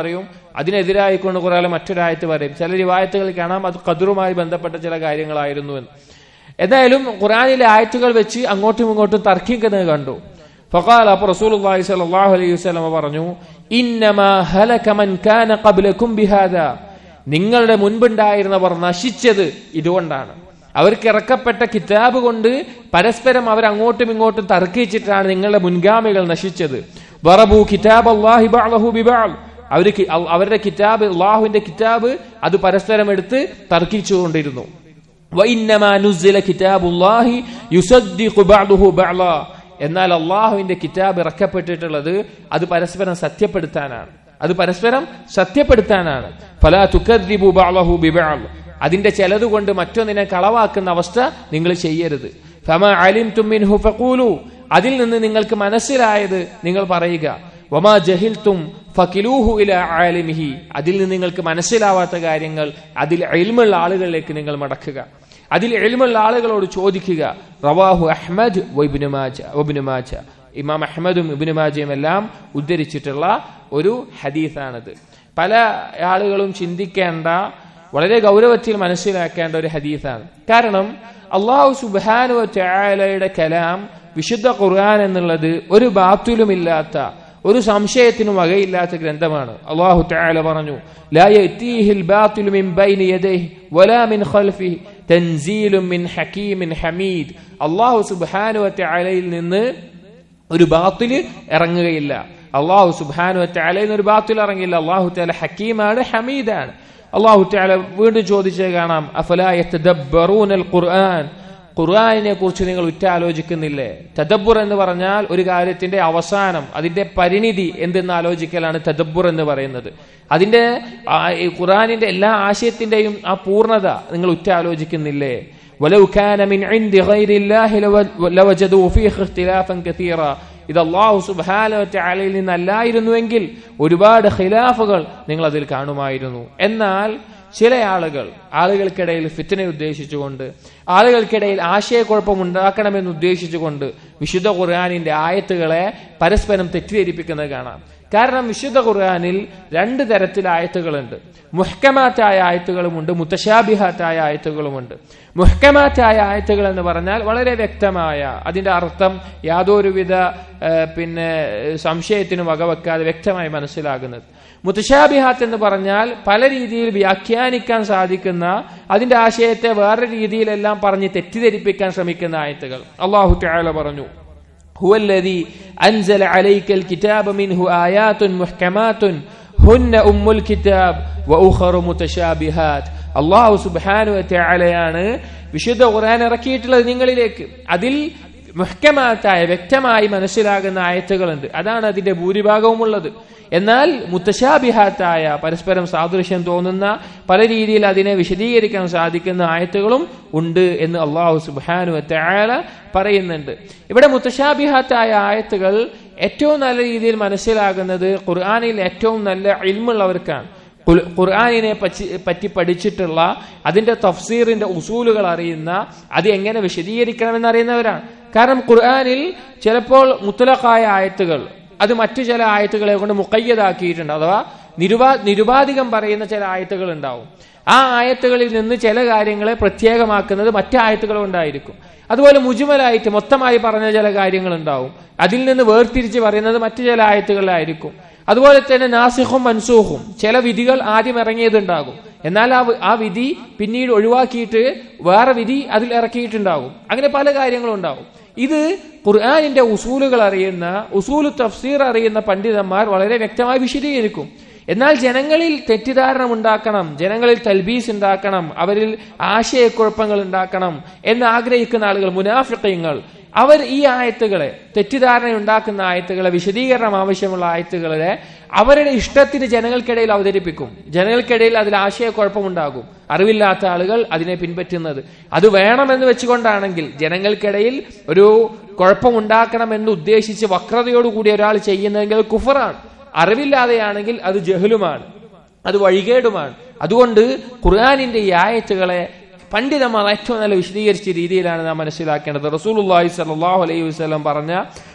അതിനെതിരായിക്കൊണ്ട് ഖുറാൻ മറ്റൊരായത്ത് പറയും ചില റിവായത്തുകൾ കാണാം അത് ഖദറുമായി ബന്ധപ്പെട്ട ചില കാര്യങ്ങളായിരുന്നു എന്ന് എന്തായാലും ഖുറാനിലെ ആയത്തുകൾ വെച്ച് അങ്ങോട്ടും ഇങ്ങോട്ടും തർക്കിക്കുന്നത് കണ്ടു ഫഖാൽ അപ്പോൾ റസൂലുള്ളാഹി സ്വല്ലല്ലാഹു അലൈഹി വസല്ലം പറഞ്ഞു ഇന്നമാ ഹലക മൻ കാന ഖബ്ലകും ബിഹാദാ നിങ്ങളുടെ മുൻപുണ്ടായിരുന്നവർ നശിച്ചത് ഇതുകൊണ്ടാണ് അവർക്ക് ഇറക്കപ്പെട്ട കിതാബ് കൊണ്ട് പരസ്പരം അവർ അങ്ങോട്ടും ഇങ്ങോട്ടും തർക്കിച്ചിട്ടാണ് നിങ്ങളുടെ മുൻഗാമികൾ നശിച്ചത് വറബു കിതാബ് അല്ലാഹി ബഅലഹു ബിബഅൽ അവർ അവരുടെ കിതാബ് അള്ളാഹുവിന്റെ കിതാബ് അത് പരസ്പരം എടുത്ത് തർക്കിച്ചുകൊണ്ടിരുന്നു വഇന്നമാ നുസ്സില കിതാബുല്ലാഹി യുസദ്ദിഖു ബഅദുഹു ബഅള എന്നാൽ അള്ളാഹുവിന്റെ കിതാബ് ഇറക്കപ്പെട്ടിട്ടുള്ളത് അത് പരസ്പരം സത്യപ്പെടുത്താനാണ് അത് പരസ്പരം സത്യപ്പെടുത്താനാണ് ഫലാ തുക്കദ്ദിബു ബഅളഹു ബിബഅൽ അതിന്റെ ചിലത് കൊണ്ട് മറ്റൊന്നിനെ കളവാക്കുന്ന അവസ്ഥ നിങ്ങൾ ചെയ്യരുത് ഫമ അലിംതും മിൻഹു ഫഖൂലു അതിൽ നിന്ന് നിങ്ങൾക്ക് മനസ്സിലായത് നിങ്ങൾ പറയുക വമാ ജഹിൽത്തും ഫക്കിലൂഹു ഇല ആലിമിഹി അതിൽ നിന്ന് നിങ്ങൾക്ക് മനസ്സിലാവാത്ത കാര്യങ്ങൾ അതിൽ എൽമുള്ള ആളുകളിലേക്ക് നിങ്ങൾ മടക്കുക അതിൽ എൽമുള്ള ആളുകളോട് ചോദിക്കുക റവാഹു അഹ്മദ് വൈബിനുമാജ ഇമാം അഹമ്മദും ഇബിനുമാജയും എല്ലാം ഉദ്ധരിച്ചിട്ടുള്ള ഒരു ഹദീസാണിത് പല ആളുകളും ചിന്തിക്കേണ്ട വളരെ ഗൗരവത്തിൽ മനസ്സിലാക്കേണ്ട ഒരു ഹദീസാണ് കാരണം അള്ളാഹു സുബാനു ചായാലയുടെ കലാം വിശുദ്ധ ഖുർആൻ എന്നുള്ളത് ഒരു ബാത്തുലുമില്ലാത്ത ഒരു സംശയത്തിനും വകയില്ലാത്ത ഗ്രന്ഥമാണ് അള്ളാഹു തആല പറഞ്ഞു ലാ യഅതീഹിൽ ബാത്തിലു മിൻ ബൈനി യദൈഹി വലാ മിൻ ഖൽഫിഹി തൻസീലും മിൻ ഹകീമിൻ ഹമീദ് അള്ളാഹു സുബ്ഹാനഹു വതആലയിൽ നിന്ന് ഒരു ബാത്തില് ഇറങ്ങുകയില്ല അള്ളാഹു സുബ്ഹാനഹു വതആലയിൽ നിന്ന് ഒരു ബാത്തിൽ ഇറങ്ങില്ല അള്ളാഹു തആല ഹക്കീമാണ് ഹമീദാണ് അള്ളാഹു തആല വീണ്ടും ചോദിച്ചത് കാണാം അഫലാ യതദബ്ബറൂനൽ ഖുർആൻ ഖുർആാനിനെ കുറിച്ച് നിങ്ങൾ ഉറ്റാലോചിക്കുന്നില്ലേ തദബ്ബുർ എന്ന് പറഞ്ഞാൽ ഒരു കാര്യത്തിന്റെ അവസാനം അതിന്റെ പരിണിതി എന്തെന്ന് ആലോചിക്കലാണ് തദബ്ബുർ എന്ന് പറയുന്നത് അതിന്റെ ഖുർആാനിന്റെ എല്ലാ ആശയത്തിന്റെയും ആ പൂർണ്ണത നിങ്ങൾ ഉറ്റാലോചിക്കുന്നില്ലേ ولو كان من عند غير الله لوجدوا فيه اختلافا كثيرا ഇത് അള്ളാഹു സുബാലയിൽ നിന്നല്ലായിരുന്നുവെങ്കിൽ ഒരുപാട് ഖിലാഫുകൾ നിങ്ങൾ അതിൽ കാണുമായിരുന്നു എന്നാൽ ചില ആളുകൾ ആളുകൾക്കിടയിൽ ഫിത്തനെ ഉദ്ദേശിച്ചുകൊണ്ട് ആളുകൾക്കിടയിൽ ആശയക്കുഴപ്പം ഉണ്ടാക്കണമെന്ന് ഉദ്ദേശിച്ചുകൊണ്ട് വിശുദ്ധ ഖുർആാനിന്റെ ആയത്തുകളെ പരസ്പരം തെറ്റിദ്ധരിപ്പിക്കുന്നത് കാണാം കാരണം വിശുദ്ധ ഖുർആാനിൽ രണ്ട് തരത്തിൽ ആയത്തുകളുണ്ട് മുഹ്കമാറ്റായ ആയത്തുകളുമുണ്ട് മുത്തശാബിഹാറ്റായ ആയത്തുകളുമുണ്ട് മുഹ്കമാറ്റായ ആയത്തുകൾ എന്ന് പറഞ്ഞാൽ വളരെ വ്യക്തമായ അതിന്റെ അർത്ഥം യാതൊരുവിധ പിന്നെ സംശയത്തിനും വകവെക്കാതെ വ്യക്തമായി മനസ്സിലാകുന്നത് മുത്തശാബിഹാത്ത് എന്ന് പറഞ്ഞാൽ പല രീതിയിൽ വ്യാഖ്യാനിക്കാൻ സാധിക്കുന്ന അതിന്റെ ആശയത്തെ വേറെ രീതിയിലെല്ലാം പറഞ്ഞ് തെറ്റിദ്ധരിപ്പിക്കാൻ ശ്രമിക്കുന്ന ആയത്തുകൾ അള്ളാഹു തആല പറഞ്ഞു هو الذي أنزل عليك الكتاب منه آيات محكمات هن أم الكتاب وأخر متشابهات അള്ളാഹു സുബാനു വറ്റയാളെയാണ് വിശുദ്ധ ഖുർആൻ ഇറക്കിയിട്ടുള്ളത് നിങ്ങളിലേക്ക് അതിൽ മുഹ്കമാത്തായ വ്യക്തമായി മനസ്സിലാകുന്ന ആയത്തുകളുണ്ട് അതാണ് അതിന്റെ ഭൂരിഭാഗവും ഉള്ളത് എന്നാൽ മുത്തശാബിഹാത്തായ പരസ്പരം സാദൃശ്യം തോന്നുന്ന പല രീതിയിൽ അതിനെ വിശദീകരിക്കാൻ സാധിക്കുന്ന ആയത്തുകളും ഉണ്ട് എന്ന് അള്ളാഹു സുബാനു വറ്റയാല പറയുന്നുണ്ട് ഇവിടെ മുത്തശാബിഹാത്തായ ആയത്തുകൾ ഏറ്റവും നല്ല രീതിയിൽ മനസ്സിലാകുന്നത് ഖുർആാനിൽ ഏറ്റവും നല്ല ഇൽമുള്ളവർക്കാണ് ഖുർആാനിനെ പറ്റി പറ്റി പഠിച്ചിട്ടുള്ള അതിന്റെ തഫ്സീറിന്റെ ഉസൂലുകൾ അറിയുന്ന അത് എങ്ങനെ വിശദീകരിക്കണമെന്ന് അറിയുന്നവരാണ് കാരണം ഖുർആാനിൽ ചിലപ്പോൾ മുത്തലഖായ ആയത്തുകൾ അത് മറ്റു ചില ആയത്തുകളെ കൊണ്ട് മുക്കയ്യതാക്കിയിട്ടുണ്ട് അഥവാ നിരുപാ നിരുപാധികം പറയുന്ന ചില ആയത്തുകൾ ഉണ്ടാവും ആ ആയത്തുകളിൽ നിന്ന് ചില കാര്യങ്ങളെ പ്രത്യേകമാക്കുന്നത് മറ്റു ആയത്തുകൾ കൊണ്ടായിരിക്കും അതുപോലെ മുജുമലായിട്ട് മൊത്തമായി പറഞ്ഞ ചില കാര്യങ്ങൾ ഉണ്ടാവും അതിൽ നിന്ന് വേർതിരിച്ച് പറയുന്നത് മറ്റു ചില ആയത്തുകളിലായിരിക്കും അതുപോലെ തന്നെ നാസിഖും മൻസൂഖും ചില വിധികൾ ആദ്യം ഇറങ്ങിയതുണ്ടാകും എന്നാൽ ആ ആ വിധി പിന്നീട് ഒഴിവാക്കിയിട്ട് വേറെ വിധി അതിൽ ഇറക്കിയിട്ടുണ്ടാകും അങ്ങനെ പല കാര്യങ്ങളും ഉണ്ടാവും ഇത് ഖുർആാനിന്റെ ഉസൂലുകൾ അറിയുന്ന ഉസൂലു തഫ്സീർ അറിയുന്ന പണ്ഡിതന്മാർ വളരെ വ്യക്തമായി വിശദീകരിക്കും എന്നാൽ ജനങ്ങളിൽ തെറ്റിദ്ധാരണ ഉണ്ടാക്കണം ജനങ്ങളിൽ തൽബീസ് ഉണ്ടാക്കണം അവരിൽ ആശയക്കുഴപ്പങ്ങൾ ഉണ്ടാക്കണം എന്ന് ആഗ്രഹിക്കുന്ന ആളുകൾ മുനാഫിക്കങ്ങൾ അവർ ഈ ആയത്തുകളെ തെറ്റിദ്ധാരണ ഉണ്ടാക്കുന്ന ആയത്തുകളെ വിശദീകരണം ആവശ്യമുള്ള ആയത്തുകളെ അവരുടെ ഇഷ്ടത്തിന് ജനങ്ങൾക്കിടയിൽ അവതരിപ്പിക്കും ജനങ്ങൾക്കിടയിൽ അതിൽ ആശയക്കുഴപ്പമുണ്ടാകും അറിവില്ലാത്ത ആളുകൾ അതിനെ പിൻപറ്റുന്നത് അത് വേണമെന്ന് വെച്ചുകൊണ്ടാണെങ്കിൽ ജനങ്ങൾക്കിടയിൽ ഒരു കുഴപ്പമുണ്ടാക്കണമെന്ന് ഉദ്ദേശിച്ച് വക്രതയോടുകൂടി ഒരാൾ ചെയ്യുന്നതെങ്കിൽ കുഫറാണ് അറിവില്ലാതെയാണെങ്കിൽ അത് ജഹലുമാണ് അത് വഴികേടുമാണ് അതുകൊണ്ട് ഖുർആാനിന്റെ ഈ ആയത്തുകളെ പണ്ഡിതന്മാർ ഏറ്റവും നല്ല വിശദീകരിച്ച രീതിയിലാണ് നാം മനസ്സിലാക്കേണ്ടത് റസൂലുള്ളാഹി സ്വല്ലല്ലാഹു അലൈഹി വസല്ലം പറഞ്ഞ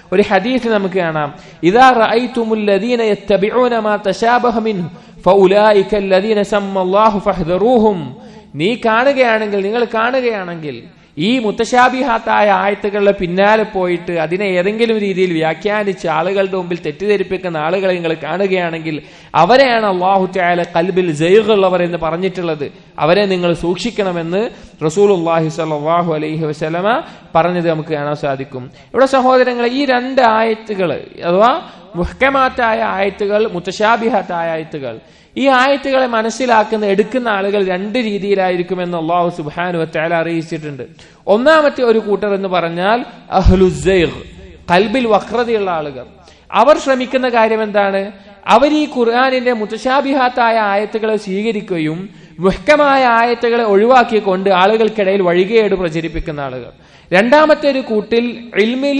ഒരു ഹദീസ് നമുക്ക് കാണാം ഇദാ റഅയ്തുമുൽ ലദീന യത്തബിഊന മാ തശാബഹ മിൻഹു ഫഉലൈക അല്ലദീന സമ്മല്ലാഹു ഫഹ്ദറൂഹും നീ കാണുകയാണെങ്കിൽ നിങ്ങൾ കാണുകയാണെങ്കിൽ ഈ മുത്തശാബിഹാത്തായ ആയത്തുകളുടെ പിന്നാലെ പോയിട്ട് അതിനെ ഏതെങ്കിലും രീതിയിൽ വ്യാഖ്യാനിച്ച് ആളുകളുടെ മുമ്പിൽ തെറ്റിദ്ധരിപ്പിക്കുന്ന ആളുകളെ നിങ്ങൾ കാണുകയാണെങ്കിൽ അവരെയാണ് അള്ളാഹു ത്യാല കൽബിൽ ജയ്ഗുള്ളവർ എന്ന് പറഞ്ഞിട്ടുള്ളത് അവരെ നിങ്ങൾ സൂക്ഷിക്കണമെന്ന് റസൂൽ അള്ളാഹി സലാഹു അലൈഹി വസ്ലമ പറഞ്ഞത് നമുക്ക് കാണാൻ സാധിക്കും ഇവിടെ സഹോദരങ്ങളെ ഈ രണ്ട് ആയത്തുകൾ അഥവാ മുഹ്കമാത്തായ ആയത്തുകൾ മുത്തശാബിഹാത്തായ ആയത്തുകൾ ഈ ആയത്തുകളെ മനസ്സിലാക്കുന്ന എടുക്കുന്ന ആളുകൾ രണ്ട് രീതിയിലായിരിക്കുമെന്ന് അള്ളാഹു സുബാനു വറ്റാല അറിയിച്ചിട്ടുണ്ട് ഒന്നാമത്തെ ഒരു കൂട്ടർ എന്ന് പറഞ്ഞാൽ അഹ്ലുസൈർ കൽബിൽ വക്രതയുള്ള ആളുകൾ അവർ ശ്രമിക്കുന്ന കാര്യം എന്താണ് അവർ ഈ ഖുർആാനിന്റെ മുത്തശാബിഹാത്തായ ആയത്തുകളെ സ്വീകരിക്കുകയും മുഹ്കമായ ആയത്തുകളെ ഒഴിവാക്കിക്കൊണ്ട് ആളുകൾക്കിടയിൽ വഴികേട് പ്രചരിപ്പിക്കുന്ന ആളുകൾ രണ്ടാമത്തെ ഒരു കൂട്ടിൽ ഇൽമിൽ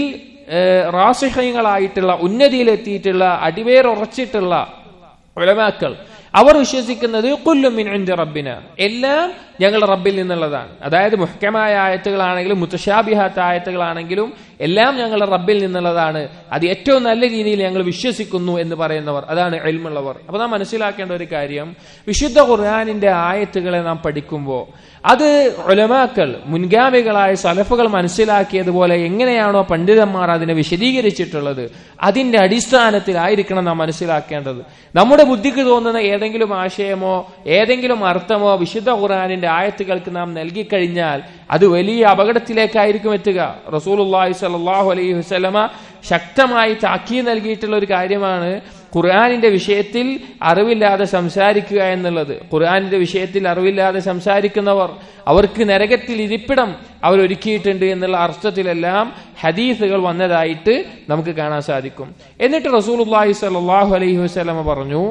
റാസിഹ്യങ്ങളായിട്ടുള്ള ഉന്നതിയിലെത്തിയിട്ടുള്ള അടിവേറുറച്ചിട്ടുള്ള ഉലമാക്കൾ അവർ വിശ്വസിക്കുന്നത് കൊല്ലുമിൻ എന്റെ റബ്ബിന എല്ലാം ഞങ്ങളുടെ റബ്ബിൽ നിന്നുള്ളതാണ് അതായത് മുഹ്കമായ ആയത്തുകളാണെങ്കിലും മുത്തശാബിഹാത്ത ആയത്തുകളാണെങ്കിലും എല്ലാം ഞങ്ങളുടെ റബ്ബിൽ നിന്നുള്ളതാണ് അത് ഏറ്റവും നല്ല രീതിയിൽ ഞങ്ങൾ വിശ്വസിക്കുന്നു എന്ന് പറയുന്നവർ അതാണ് എൽമുള്ളവർ അപ്പൊ നാം മനസ്സിലാക്കേണ്ട ഒരു കാര്യം വിശുദ്ധ ഖുർആാനിന്റെ ആയത്തുകളെ നാം പഠിക്കുമ്പോൾ അത് ഒലമാക്കൾ മുൻഗാമികളായ സലഫുകൾ മനസ്സിലാക്കിയതുപോലെ എങ്ങനെയാണോ പണ്ഡിതന്മാർ അതിനെ വിശദീകരിച്ചിട്ടുള്ളത് അതിന്റെ അടിസ്ഥാനത്തിലായിരിക്കണം നാം മനസ്സിലാക്കേണ്ടത് നമ്മുടെ ബുദ്ധിക്ക് തോന്നുന്ന ഏതെങ്കിലും ആശയമോ ഏതെങ്കിലും അർത്ഥമോ വിശുദ്ധ ഖുർആാനിന്റെ ആയത്തുകൾക്ക് നാം നൽകിക്കഴിഞ്ഞാൽ അത് വലിയ അപകടത്തിലേക്കായിരിക്കും എത്തുക റസൂലുള്ളാഹി സ്വല്ലല്ലാഹു അലൈഹി വസല്ലമ ശക്തമായി താക്കീ നൽകിയിട്ടുള്ള ഒരു കാര്യമാണ് ഖുർആാനിന്റെ വിഷയത്തിൽ അറിവില്ലാതെ സംസാരിക്കുക എന്നുള്ളത് ഖുർആാനിന്റെ വിഷയത്തിൽ അറിവില്ലാതെ സംസാരിക്കുന്നവർ അവർക്ക് നരകത്തിൽ ഇരിപ്പിടം അവർ ഒരുക്കിയിട്ടുണ്ട് എന്നുള്ള അർത്ഥത്തിലെല്ലാം ഹദീസുകൾ വന്നതായിട്ട് നമുക്ക് കാണാൻ സാധിക്കും എന്നിട്ട് റസൂലുള്ളാഹി സ്വല്ലല്ലാഹു അലൈഹി വസല്ലമ പറഞ്ഞു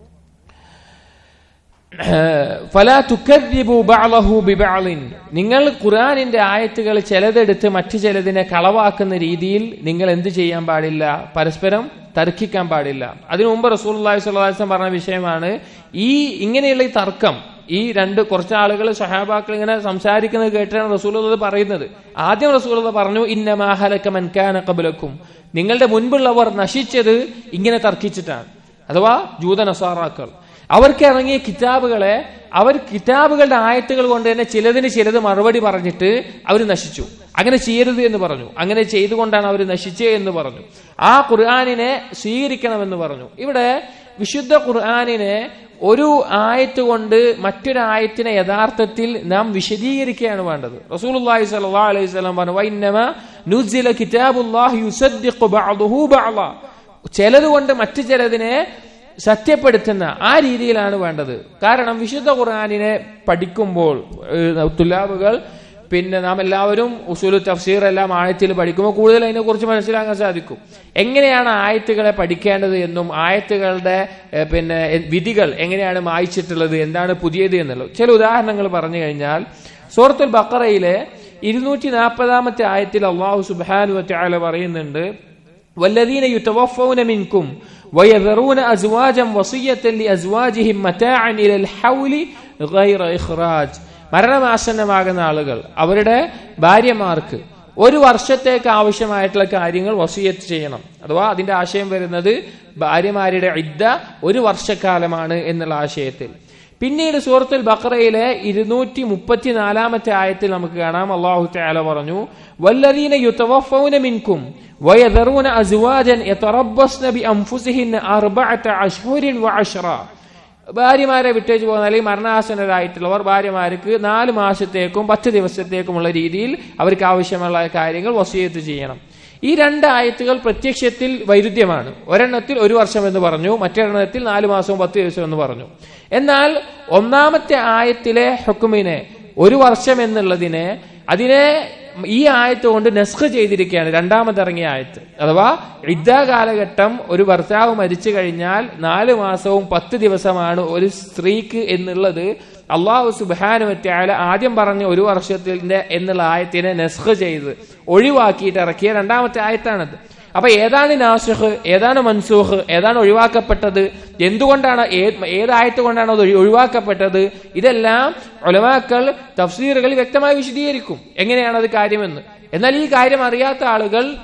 ഫലാ തുക്കദ്ദിബു ബഅളഹു ബിബഅളിൻ നിങ്ങൾ ഖുർആനിന്റെ ആയത്തുകൾ ചിലതെടുത്ത് മറ്റു ചിലതിനെ കളവാക്കുന്ന രീതിയിൽ നിങ്ങൾ എന്ത് ചെയ്യാൻ പാടില്ല പരസ്പരം തർക്കിക്കാൻ പാടില്ല അതിനു മുമ്പ് റസൂലുള്ളാഹി സ്വല്ലല്ലാഹു അലൈഹി വസല്ലം പറഞ്ഞ വിഷയമാണ് ഈ ഇങ്ങനെയുള്ള ഈ തർക്കം ഈ രണ്ട് കുറച്ച് ആളുകൾ സഹാബാക്കൾ ഇങ്ങനെ സംസാരിക്കുന്നത് കേട്ടാണ് റസൂൽ പറയുന്നത് ആദ്യം റസൂൽ പറഞ്ഞു ഇന്നമാഹലക്ക മൻകാന കബലക്കും നിങ്ങളുടെ മുൻപുള്ളവർ നശിച്ചത് ഇങ്ങനെ തർക്കിച്ചിട്ടാണ് അഥവാ ജൂത നസാറാക്കൾ അവർക്ക് ഇറങ്ങിയ കിതാബുകളെ അവർ കിതാബുകളുടെ ആയത്തുകൾ കൊണ്ട് തന്നെ ചിലതിന് ചിലത് മറുപടി പറഞ്ഞിട്ട് അവർ നശിച്ചു അങ്ങനെ ചെയ്യരുത് എന്ന് പറഞ്ഞു അങ്ങനെ ചെയ്തുകൊണ്ടാണ് അവർ നശിച്ചേ എന്ന് പറഞ്ഞു ആ ഖുർആാനിനെ സ്വീകരിക്കണമെന്ന് പറഞ്ഞു ഇവിടെ വിശുദ്ധ ഖുർആാനിനെ ഒരു ആയത്ത് കൊണ്ട് മറ്റൊരു ആയത്തിനെ യഥാർത്ഥത്തിൽ നാം വിശദീകരിക്കുകയാണ് വേണ്ടത് റസൂലുള്ളാഹി സ്വല്ലല്ലാഹു അലൈഹി വസല്ലം പറഞ്ഞു വൈന്നമ നുസില കിതാബുല്ലാഹി യുസദ്ദിഖു ബഅദുഹു ബഅള ചിലത് കൊണ്ട് മറ്റു ചിലതിനെ സത്യപ്പെടുത്തുന്ന ആ രീതിയിലാണ് വേണ്ടത് കാരണം വിശുദ്ധ ഖുർആാനിനെ പഠിക്കുമ്പോൾ തുലാബുകൾ പിന്നെ നാം എല്ലാവരും ഉസൂലു തഫ്സീർ എല്ലാം ആയത്തിൽ പഠിക്കുമ്പോൾ കൂടുതൽ അതിനെക്കുറിച്ച് മനസ്സിലാക്കാൻ സാധിക്കും എങ്ങനെയാണ് ആയത്തുകളെ പഠിക്കേണ്ടത് എന്നും ആയത്തുകളുടെ പിന്നെ വിധികൾ എങ്ങനെയാണ് മായിച്ചിട്ടുള്ളത് എന്താണ് പുതിയത് എന്നുള്ളത് ചില ഉദാഹരണങ്ങൾ പറഞ്ഞു കഴിഞ്ഞാൽ സൂറത്തുൽ ബക്കറയിലെ ഇരുന്നൂറ്റി നാൽപ്പതാമത്തെ ആയത്തിൽ അള്ളാഹു സുബാനു വറ്റാല പറയുന്നുണ്ട് والذين يتوفون منكم ويذرون أزواجا وصية لأزواجهم متاعا إلى الحول غير إخراج മരണമാസന്നമാകുന്ന ആളുകൾ അവരുടെ ഭാര്യമാർക്ക് ഒരു വർഷത്തേക്ക് ആവശ്യമായിട്ടുള്ള കാര്യങ്ങൾ വസീയത്ത് ചെയ്യണം അഥവാ അതിന്റെ ആശയം വരുന്നത് ഭാര്യമാരുടെ ഇദ്ദ ഒരു വർഷക്കാലമാണ് എന്നുള്ള ആശയത്തിൽ പിന്നീട് സൂറത്തുൽ ബക്രയിലെ ഇരുന്നൂറ്റി മുപ്പത്തിനാലാമത്തെ ആയത്തിൽ നമുക്ക് കാണാം അള്ളാഹു തആല പറഞ്ഞു വല്ലദീന യുതവഫൗന മിൻകും വയദറൂന അസ്വാജൻ യതറബ്ബസ്ന ബിഅൻഫുസിഹിന്ന അർബഅത അശ്ഹുരിൻ വഅശ്റ ഭാര്യമാരെ വിട്ടേച്ചു പോകുന്ന അല്ലെങ്കിൽ മരണാസന്നരായിട്ടുള്ളവർ ഭാര്യമാർക്ക് നാല് മാസത്തേക്കും പത്ത് ദിവസത്തേക്കുമുള്ള രീതിയിൽ അവർക്ക് ആവശ്യമുള്ള കാര്യങ്ങൾ വസീയത്ത് ചെയ്യണം ഈ രണ്ട് ആയത്തുകൾ പ്രത്യക്ഷത്തിൽ വൈരുദ്ധ്യമാണ് ഒരെണ്ണത്തിൽ ഒരു വർഷം എന്ന് പറഞ്ഞു മറ്റൊരെണ്ണത്തിൽ നാല് മാസവും പത്ത് ദിവസം എന്ന് പറഞ്ഞു എന്നാൽ ഒന്നാമത്തെ ആയത്തിലെ ഹുക്കുമിനെ ഒരു വർഷം എന്നുള്ളതിനെ അതിനെ ഈ ആയത്ത് കൊണ്ട് നെസ്ഖ് ചെയ്തിരിക്കുകയാണ് രണ്ടാമതിറങ്ങിയ ആയത്ത് അഥവാ ഇദ്ദ കാലഘട്ടം ഒരു ഭർത്താവ് മരിച്ചു കഴിഞ്ഞാൽ നാല് മാസവും പത്ത് ദിവസമാണ് ഒരു സ്ത്രീക്ക് എന്നുള്ളത് അള്ളാഹു സുബാനുവറ്റായ ആദ്യം പറഞ്ഞ ഒരു വർഷത്തിന്റെ എന്നുള്ള ആയത്തിനെ നെസ്ഖ് ചെയ്ത് ഒഴിവാക്കിയിട്ട് ഇറക്കിയ രണ്ടാമത്തെ ആയത്താണത് അപ്പൊ ഏതാണ് നാസുഖ് ഏതാണ് മൻസൂഖ് ഏതാണ് ഒഴിവാക്കപ്പെട്ടത് എന്തുകൊണ്ടാണ് ഏതായത്ത് കൊണ്ടാണ് അത് ഒഴിവാക്കപ്പെട്ടത് ഇതെല്ലാം ഒലമാക്കൾ തഫ്സീറുകൾ വ്യക്തമായി വിശദീകരിക്കും എങ്ങനെയാണ് അത് കാര്യമെന്ന് എന്നാൽ ഈ കാര്യം അറിയാത്ത ആളുകൾ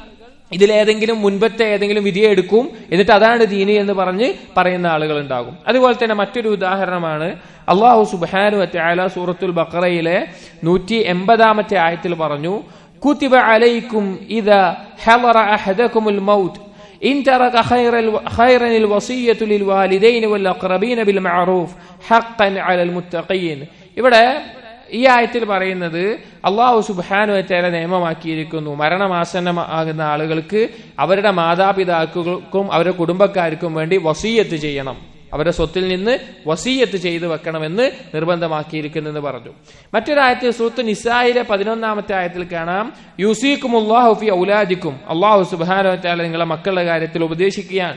ഇതിലേതെങ്കിലും മുൻപത്തെ ഏതെങ്കിലും വിധിയെ എടുക്കും എന്നിട്ട് അതാണ് ദീനി എന്ന് പറഞ്ഞ് പറയുന്ന ആളുകൾ ഉണ്ടാകും അതുപോലെ തന്നെ മറ്റൊരു ഉദാഹരണമാണ് അള്ളാഹു സുബാനു അല സൂറത്തുൽ ബക്കറയിലെ നൂറ്റി എൺപതാമത്തെ ആയത്തിൽ പറഞ്ഞു കുത്തിബ അലൈക്കും ഇത ഹവറ അഹദകുമുൽ മൗത്ത് إن ترك خير الو... خيرا الوصية للوالدين والأقربين بالمعروف حقا على المتقين ഇവിടെ ഈ ആയത്തിൽ പറയുന്നത് അള്ളാഹു സുബാനു വറ്റാല നിയമമാക്കിയിരിക്കുന്നു മരണമാസന്നമാകുന്ന ആളുകൾക്ക് അവരുടെ മാതാപിതാക്കൾക്കും അവരുടെ കുടുംബക്കാർക്കും വേണ്ടി വസീയത്ത് ചെയ്യണം അവരുടെ സ്വത്തിൽ നിന്ന് വസീയത്ത് ചെയ്തു വെക്കണമെന്ന് നിർബന്ധമാക്കിയിരിക്കുന്നെന്ന് പറഞ്ഞു മറ്റൊരായത്തിൽ സുഹൃത്ത് നിസായിലെ പതിനൊന്നാമത്തെ ആയത്തിൽ കാണാം യൂസീക്കും ഫി ഔലാദിക്കും അള്ളാഹു സുബാന നിങ്ങളെ മക്കളുടെ കാര്യത്തിൽ ഉപദേശിക്കുകയാണ്